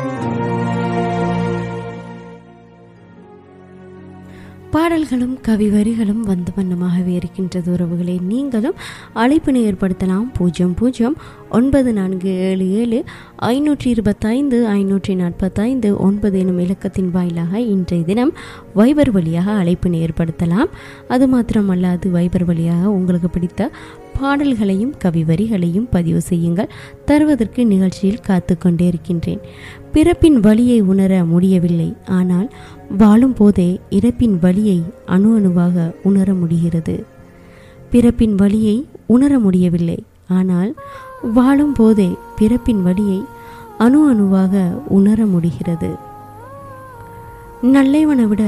பாடல்களும் கவி வரிகளும் வந்த வண்ணமாகவே இருக்கின்றது உறவுகளை நீங்களும் அழைப்பினை ஏற்படுத்தலாம் பூஜ்ஜியம் பூஜ்ஜியம் ஒன்பது நான்கு ஏழு ஏழு ஐநூற்றி இருபத்தைந்து ஐநூற்றி நாற்பத்தைந்து ஒன்பது எனும் இலக்கத்தின் வாயிலாக இன்றைய தினம் வைபர் வழியாக அழைப்பினை ஏற்படுத்தலாம் அது மாத்திரமல்லாது வைபர் வழியாக உங்களுக்கு பிடித்த பாடல்களையும் கவி வரிகளையும் பதிவு செய்யுங்கள் தருவதற்கு நிகழ்ச்சியில் காத்து கொண்டே இருக்கின்றேன் பிறப்பின் வழியை உணர முடியவில்லை ஆனால் வாழும் போதே இறப்பின் வழியை அணு அணுவாக உணர முடிகிறது பிறப்பின் வழியை உணர முடியவில்லை ஆனால் வாழும் போதே பிறப்பின் வழியை அணு அணுவாக உணர முடிகிறது நல்லவனை விட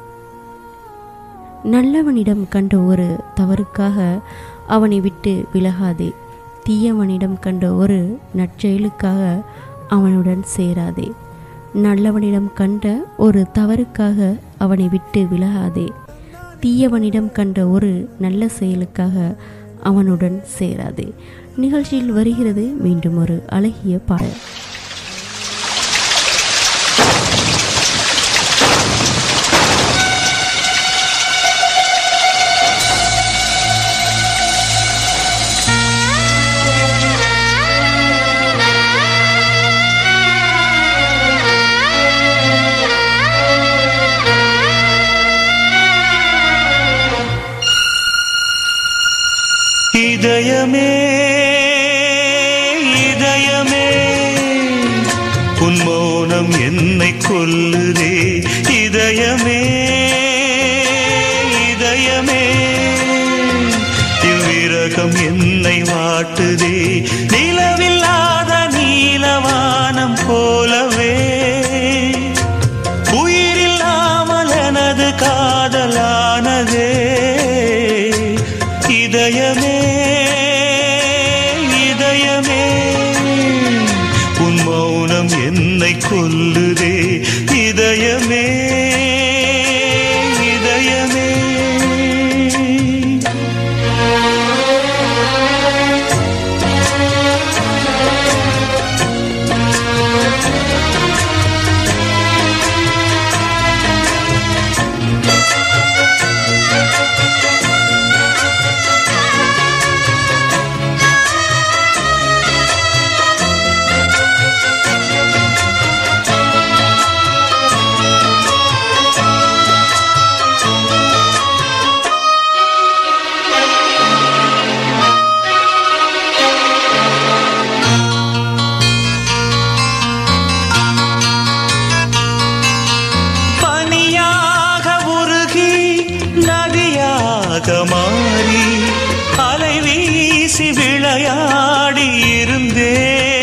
நல்லவனிடம் கண்ட ஒரு தவறுக்காக அவனை விட்டு விலகாதே தீயவனிடம் கண்ட ஒரு நற்செயலுக்காக அவனுடன் சேராதே நல்லவனிடம் கண்ட ஒரு தவறுக்காக அவனை விட்டு விலகாதே தீயவனிடம் கண்ட ஒரு நல்ல செயலுக்காக அவனுடன் சேராதே நிகழ்ச்சியில் வருகிறது மீண்டும் ஒரு அழகிய பாடல் இதயமே இதயமே உன் மௌனம் என்னை கொல்லுதே இதயமே இதயமே இவ்விரகம் என்னை வாட்டுதே நிலவில்லாத நீலவானம் போலவே உயிரில்லாமல் எனது காதலானதே இதயமே இதயமே உன் மௌனம் என்னை கொல்லுதே இதயமே இதயமே பனியாக உருகி நதியாக மாறி அலை வீசி விளையாடி இருந்தே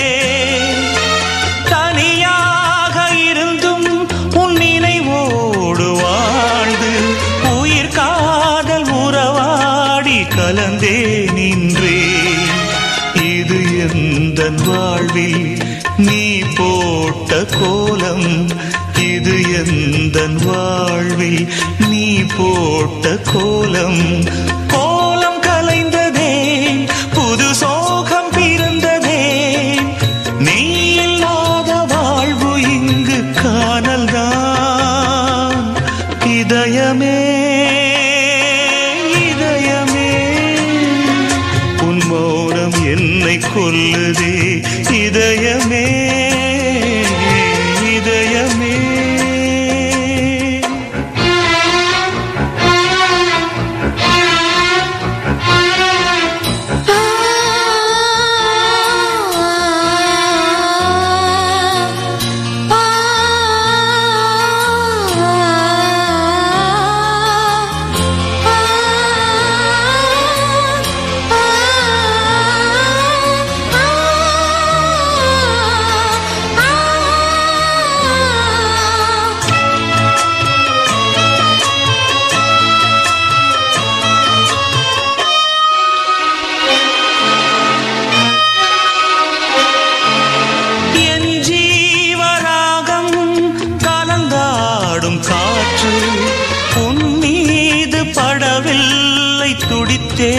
தனியாக இருந்தும் உன் நினைவோடு வாழ்ந்து உயிர் காதல் உறவாடி கலந்தே நின்றே இது எந்த வாழ்வில் நீ போட்ட கோலம் இது எந்த வாழ்வில் நீ போட்ட கோலம் கோலம் கலைந்ததே புது சோகம் பிறந்ததே நீ இல்லாத வாழ்வு இங்கு காணல்தான் இதயமே இதயமே கொல்லுதே இதயமே இதயமே என் ஜீவராகம் கலந்தாடும் காற்று உன் மீது படவில்லை துடித்தே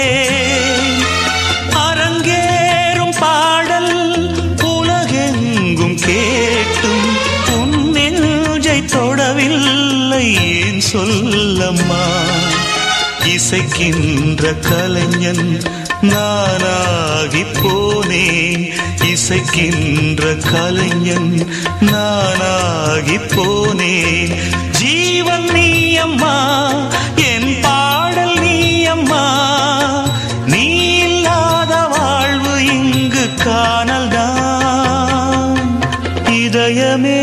அரங்கேறும் பாடல் உலகெங்கும் கேட்டும் உன் நெஞ்சை தொடவில்லை ஏன் சொல்லம்மா இசைக்கின்ற கலைஞன் நானாகி போனேன் இசைக்கின்ற கலைஞன் நானாகி போனேன் ஜீவன் நீ அம்மா என் பாடல் நீ அம்மா நீ இல்லாத வாழ்வு இங்கு காணல்தான் இதயமே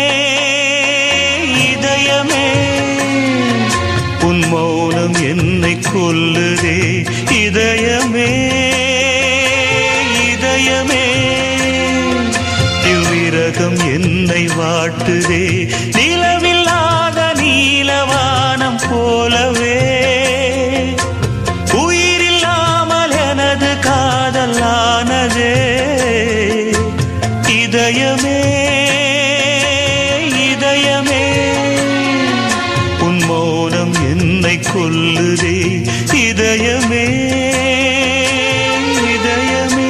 இதயமே உன் மௌனம் என்னை கொல்லுதே இதயமே இதயமே இவ்விரகம் என்னை வாட்டுதே நிலவில்லாத நீலவானம் போலவே உயிரில்லாமல் எனது காதலானதே இதயமே இதயமே உன் மௌனம் என்னை கொல்லுதே இதயமே இதயமே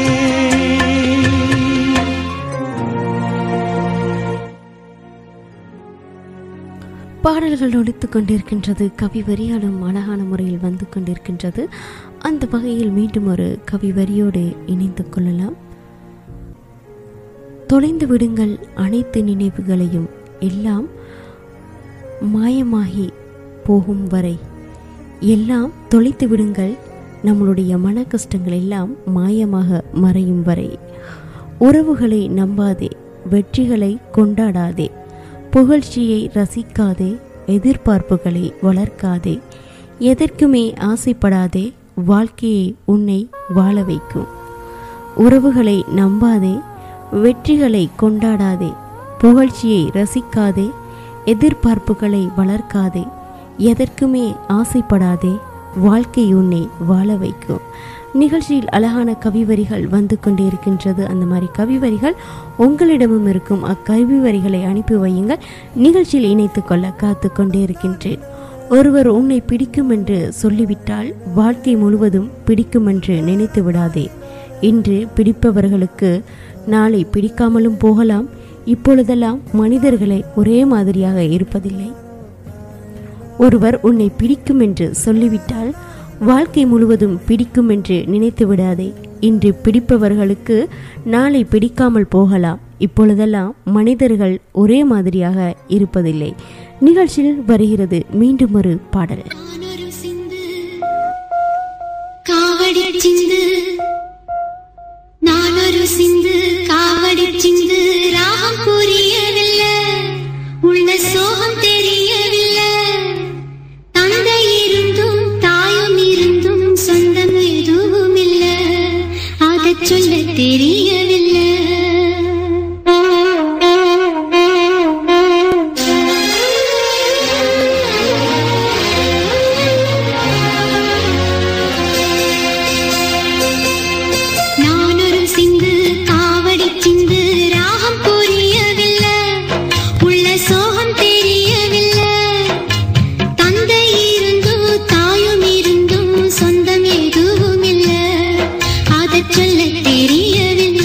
பாடல்கள் ஒலித்துக் கொண்டிருக்கின்றது கவி வரியாலும் அழகான முறையில் வந்து கொண்டிருக்கின்றது அந்த வகையில் மீண்டும் ஒரு கவி வரியோடு இணைந்து கொள்ளலாம் தொலைந்து விடுங்கள் அனைத்து நினைவுகளையும் எல்லாம் மாயமாகி போகும் வரை எல்லாம் தொலைத்து விடுங்கள் நம்மளுடைய மன கஷ்டங்கள் எல்லாம் மாயமாக மறையும் வரை உறவுகளை நம்பாதே வெற்றிகளை கொண்டாடாதே புகழ்ச்சியை ரசிக்காதே எதிர்பார்ப்புகளை வளர்க்காதே எதற்குமே ஆசைப்படாதே வாழ்க்கையை உன்னை வாழ வைக்கும் உறவுகளை நம்பாதே வெற்றிகளை கொண்டாடாதே புகழ்ச்சியை ரசிக்காதே எதிர்பார்ப்புகளை வளர்க்காதே எதற்குமே ஆசைப்படாதே வாழ்க்கை உன்னை வாழ வைக்கும் நிகழ்ச்சியில் அழகான கவிவரிகள் வந்து கொண்டே இருக்கின்றது அந்த மாதிரி கவிவரிகள் உங்களிடமும் இருக்கும் அக்கவி வரிகளை அனுப்பி வையுங்கள் நிகழ்ச்சியில் இணைத்துக் கொள்ள காத்து கொண்டே இருக்கின்றேன் ஒருவர் உன்னை பிடிக்கும் என்று சொல்லிவிட்டால் வாழ்க்கை முழுவதும் பிடிக்கும் என்று நினைத்து விடாதே இன்று பிடிப்பவர்களுக்கு நாளை பிடிக்காமலும் போகலாம் இப்பொழுதெல்லாம் மனிதர்களை ஒரே மாதிரியாக இருப்பதில்லை ஒருவர் உன்னை பிடிக்கும் என்று சொல்லிவிட்டால் வாழ்க்கை முழுவதும் பிடிக்கும் என்று நினைத்து விடாதே இன்று பிடிப்பவர்களுக்கு நாளை பிடிக்காமல் போகலாம் இப்பொழுதெல்லாம் மனிதர்கள் ஒரே மாதிரியாக இருப்பதில்லை நிகழ்ச்சியில் வருகிறது மீண்டும் ஒரு பாடல் காவடி சிந்து நான் ஒரு சிந்து காவடி சிந்து ராகம் புரியவில்லை உள்ள சோகம் தெரியவில்லை தந்தை இருந்தும் தாயும் இருந்தும் சொந்தம் எதுவும் இல்ல அதை சொல்ல தெரியவில்லை நான் ஒரு சிந்து காவடி சிந்து ராகம் புரியவில்லை உள்ள சோகம் தெரியவில்லை தந்தை இருந்தும் தாயும் இருந்தும் சொந்தம் எதுவும் இல்ல அதை சொல்ல தெரியவில்லை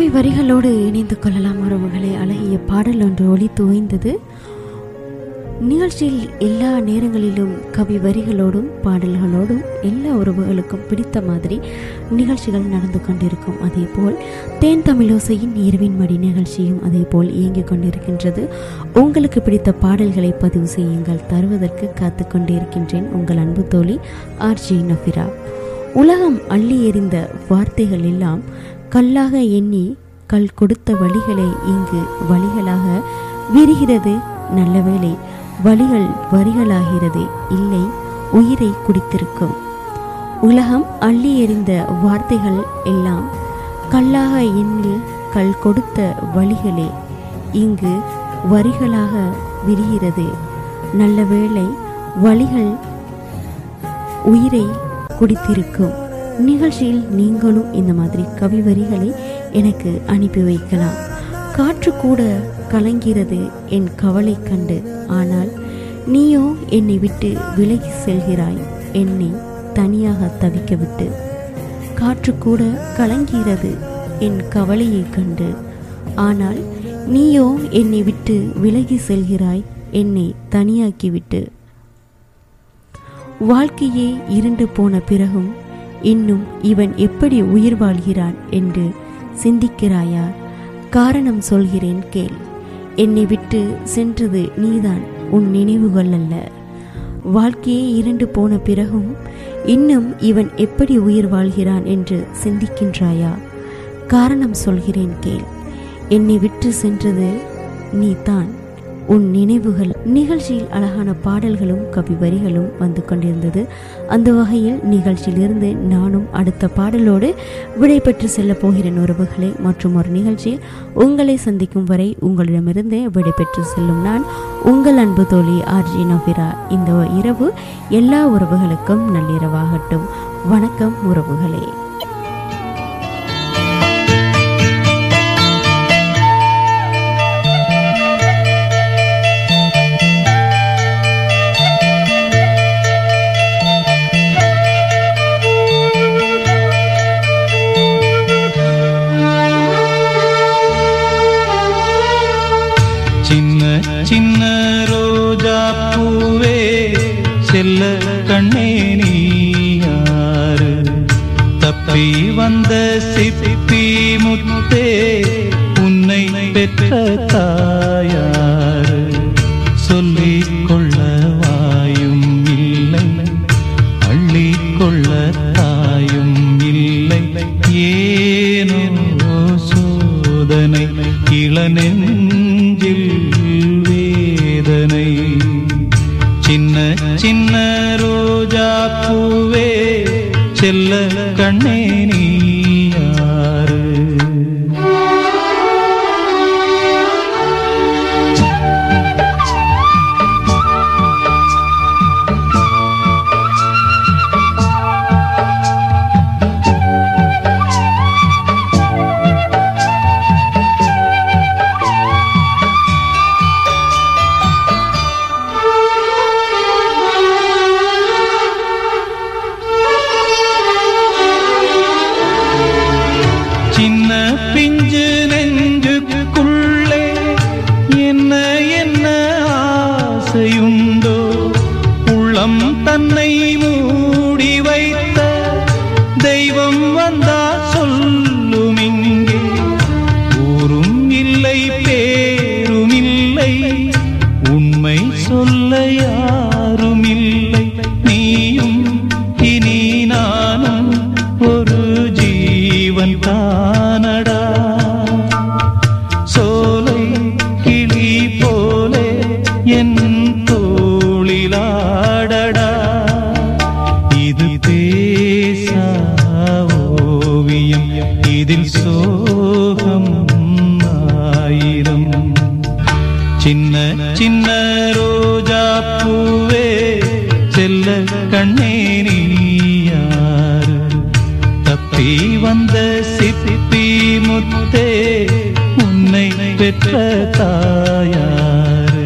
கவி வரிகளோடு இணைந்து கொள்ளலாம் உறவுகளே அழகிய பாடல் ஒன்று ஒளி துவைந்தது நிகழ்ச்சியில் எல்லா நேரங்களிலும் கவி வரிகளோடும் பாடல்களோடும் எல்லா உறவுகளுக்கும் பிடித்த மாதிரி நிகழ்ச்சிகள் நடந்து கொண்டிருக்கும் அதேபோல் தேன் தமிழோசையின் இரவின் மடி நிகழ்ச்சியும் அதேபோல் இயங்கிக் கொண்டிருக்கின்றது உங்களுக்கு பிடித்த பாடல்களை பதிவு செய்யுங்கள் தருவதற்கு காத்து கொண்டிருக்கின்றேன் உங்கள் அன்பு தோழி ஆர்ஜி நஃபிரா உலகம் அள்ளி எறிந்த வார்த்தைகள் எல்லாம் கல்லாக எண்ணி கல் கொடுத்த வழிகளை இங்கு வழிகளாக விரிகிறது நல்ல வேளை வழிகள் வரிகளாகிறது இல்லை உயிரை குடித்திருக்கும் உலகம் அள்ளி எறிந்த வார்த்தைகள் எல்லாம் கல்லாக எண்ணி கல் கொடுத்த வழிகளே இங்கு வரிகளாக விரிகிறது நல்ல வேளை வழிகள் உயிரை குடித்திருக்கும் நிகழ்ச்சியில் நீங்களும் இந்த மாதிரி கவி வரிகளை எனக்கு அனுப்பி வைக்கலாம் காற்று கூட கலங்கிறது என் கவலை கண்டு ஆனால் நீயோ என்னை விட்டு விலகி செல்கிறாய் என்னை தனியாக தவிக்க விட்டு காற்று கூட கலங்கிறது என் கவலையை கண்டு ஆனால் நீயோ என்னை விட்டு விலகி செல்கிறாய் என்னை தனியாக்கிவிட்டு வாழ்க்கையே இருண்டு போன பிறகும் இன்னும் இவன் எப்படி உயிர் வாழ்கிறான் என்று சிந்திக்கிறாயா காரணம் சொல்கிறேன் கேள் என்னை விட்டு சென்றது நீதான் உன் நினைவுகள் அல்ல வாழ்க்கையே இருண்டு போன பிறகும் இன்னும் இவன் எப்படி உயிர் வாழ்கிறான் என்று சிந்திக்கின்றாயா காரணம் சொல்கிறேன் கேள் என்னை விட்டு சென்றது நீதான் உன் நினைவுகள் நிகழ்ச்சியில் அழகான பாடல்களும் கவி வரிகளும் வந்து கொண்டிருந்தது அந்த வகையில் நிகழ்ச்சியிலிருந்து நானும் அடுத்த பாடலோடு விடைபெற்று செல்ல போகிறேன் உறவுகளே மற்றும் ஒரு நிகழ்ச்சியில் உங்களை சந்திக்கும் வரை உங்களிடமிருந்து விடைபெற்று செல்லும் நான் உங்கள் அன்பு தோழி ஆர்ஜி நபிரா இந்த இரவு எல்லா உறவுகளுக்கும் நள்ளிரவாகட்டும் வணக்கம் உறவுகளே சின்ன சின்ன ரோஜா பூவே செல்ல கண்ணே நீ யாரு தப்பி வந்த சிப்பி முத்தே உன்னை பெற்ற தாயாரு சொல்லிக் கொள்ள வாயும் இல்லை அள்ளி கொள்ள தாயும் இல்லை ஏனோ சோதனை இளநெஞ்சில் வேதனை சின்ன சின்ன ரோஜா பூவே செல்ல கண்ணே நீ யாரு சின்ன பிஞ்சு நெஞ்சுக்குள்ளே என்ன என்ன ஆசையுண்டோ உள்ளம் தன்னை மூடி வைத்த தெய்வம் வந்தா சொல்லும் இங்கே ஊரும் இல்லை பேரும் இல்லை உண்மை சொல்ல யாரும் இல்லை நீயும் இனி நானும் ஒரு ஜீவன் தானடா சோலை கிளி போலே என் தோளிலாடடா இது பேசா ஓவியம் இதில் சோகம் ஆயிரம் சின்ன சின்ன ரோஜா பூவே செல்ல கண்ணே நீ யாரு தப்பி வந்த சிப்பி முத்தே உன்னை பெற்ற தாயாரு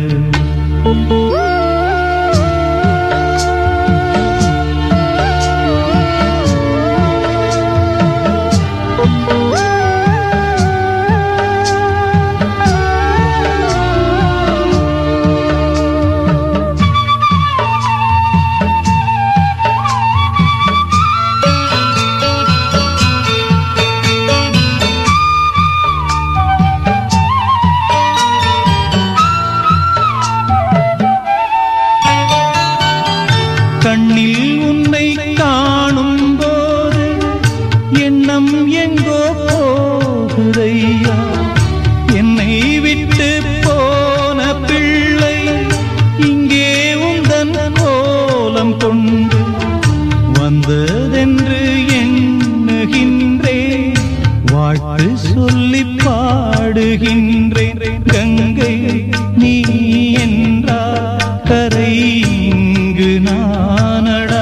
என்றேன் கங்கை நீ என்றா கரை இங்கு நானடா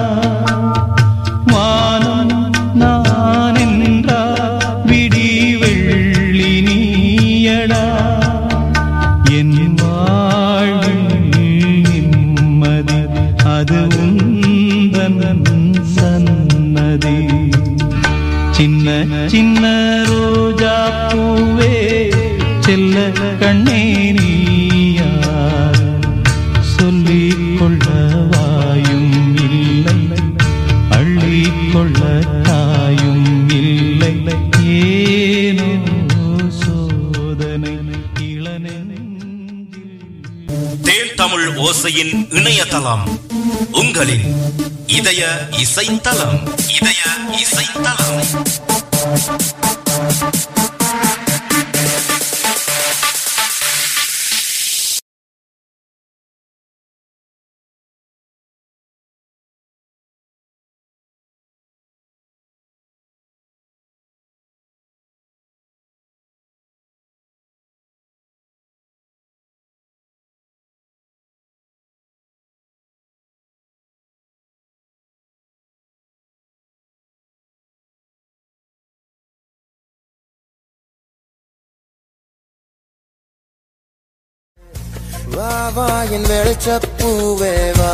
வானம் நான் என்றா விடி வெள்ளி நீயடா என் வாழ்வில் நிம்மதி அது உந்தன் சன்னதி சின்ன சின்ன ரோஜா பூவே செல்ல கண்ணே நீயார் சொல்லிக் கொள்ள வாயும் இல்லை அள்ளிக் கொள்ள தாயும் இல்லை ஏனோ சோதனை இளநெஞ்சில் தேன் தமிழ் ஓசையின் இணையதளம் உங்களின் இதய இசைத்தலம் இதய இசைத்தலம் வா வா என் வெளிச்சப்பூவே வா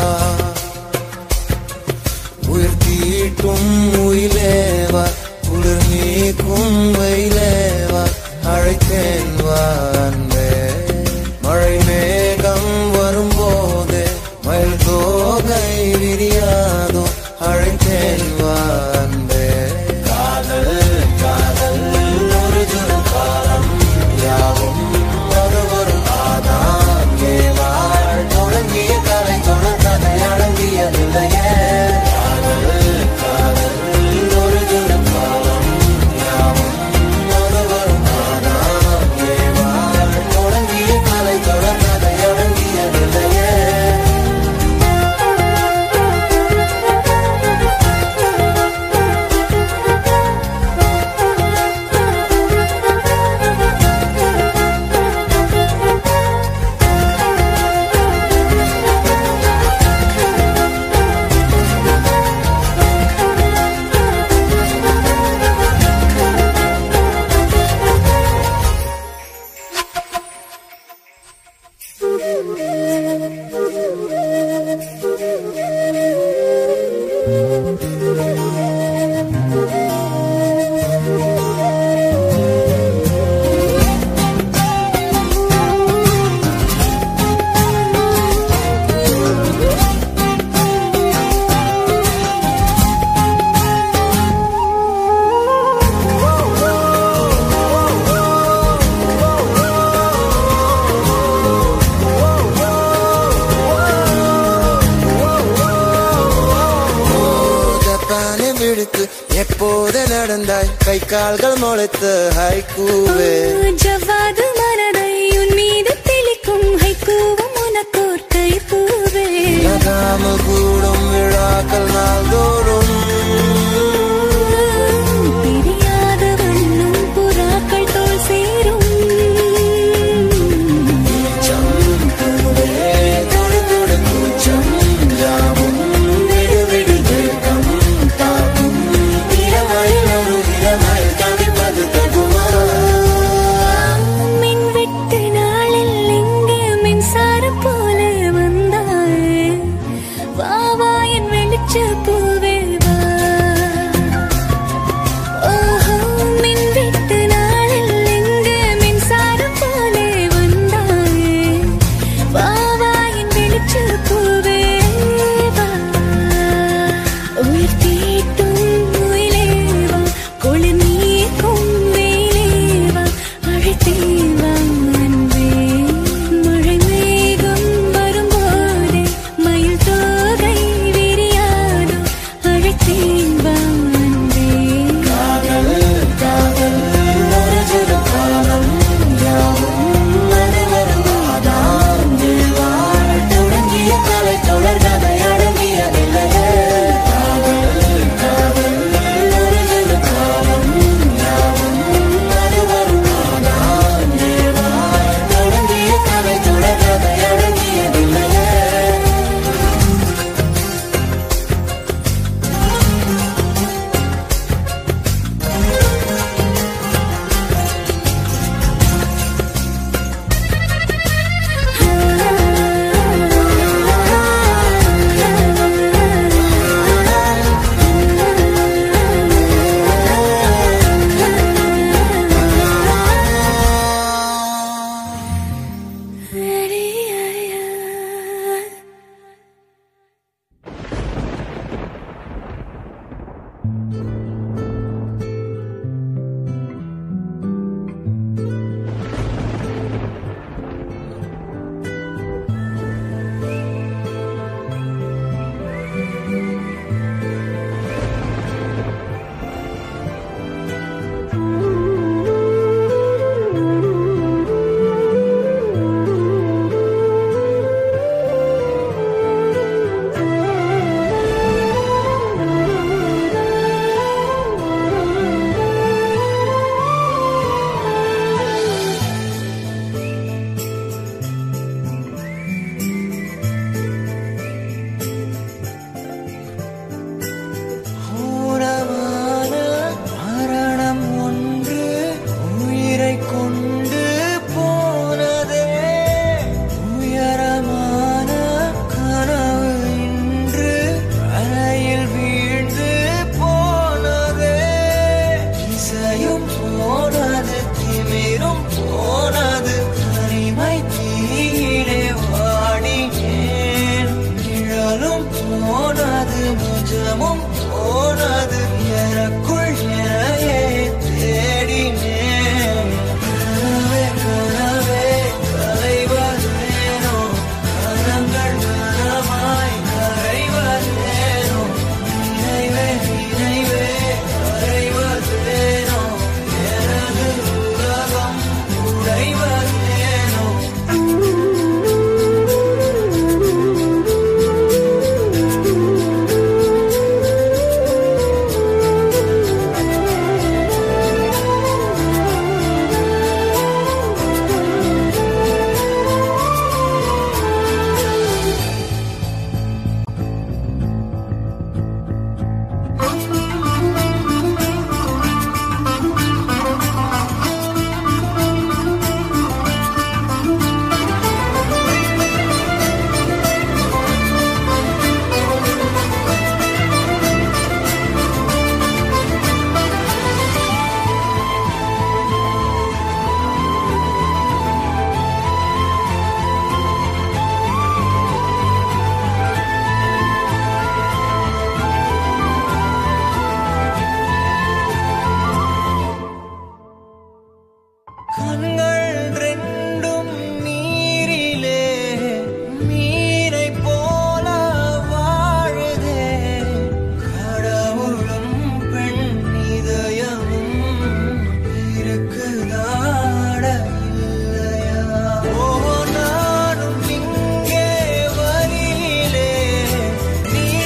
உயிர் தீட்டும் உயிலே வா குளிர் நீக்கும் வெயிலே வா அழைத்தேன் வா அன்பே மழை மேகம் வரும்போது மயில் தோகை விரியாதோ அழைத்தேன் வா அன்பே காதல் காதல் ஒரு திரு காலம் யாவும் ஒரு ஒரு ஆதான் ஏவாள் தொடங்கிய கலை தொடர்கதை அடங்கியதில்லையே காதல் காதல் ஒரு திரு காலம் யாவும் ஒரு ஒரு ஆதான் ஏவாள் தொடங்கிய கலை தொடர்கதை அடங்கியதில்லையே ஜப்பானை விடுத்து எப்போது நடந்தாய் கை கால்கள் முளைத்து ஹைக்கூவே ஜவ்வாது மனதை உன் மீது தெளிக்கும் ஹைக்கூவும் உனக்கோர் கைப்பூவே நகாமல் கூடும் விழாக்கள் நாள்தோறும் பிரியாத வண்ணம் புறாக்கள் தோல் சேரும் பூவே, தொடு தொடு கூச்சம் யாவும் விடு விடு தேக்கம் தாக்கும் இளமையில் ஒரு இளமையில் தவிப்பது தகுமா மின் வெட்டு நாளில் இங்கே மின்சாரம் போல வந்தாய் வா வா என் வெளிச்ச பூ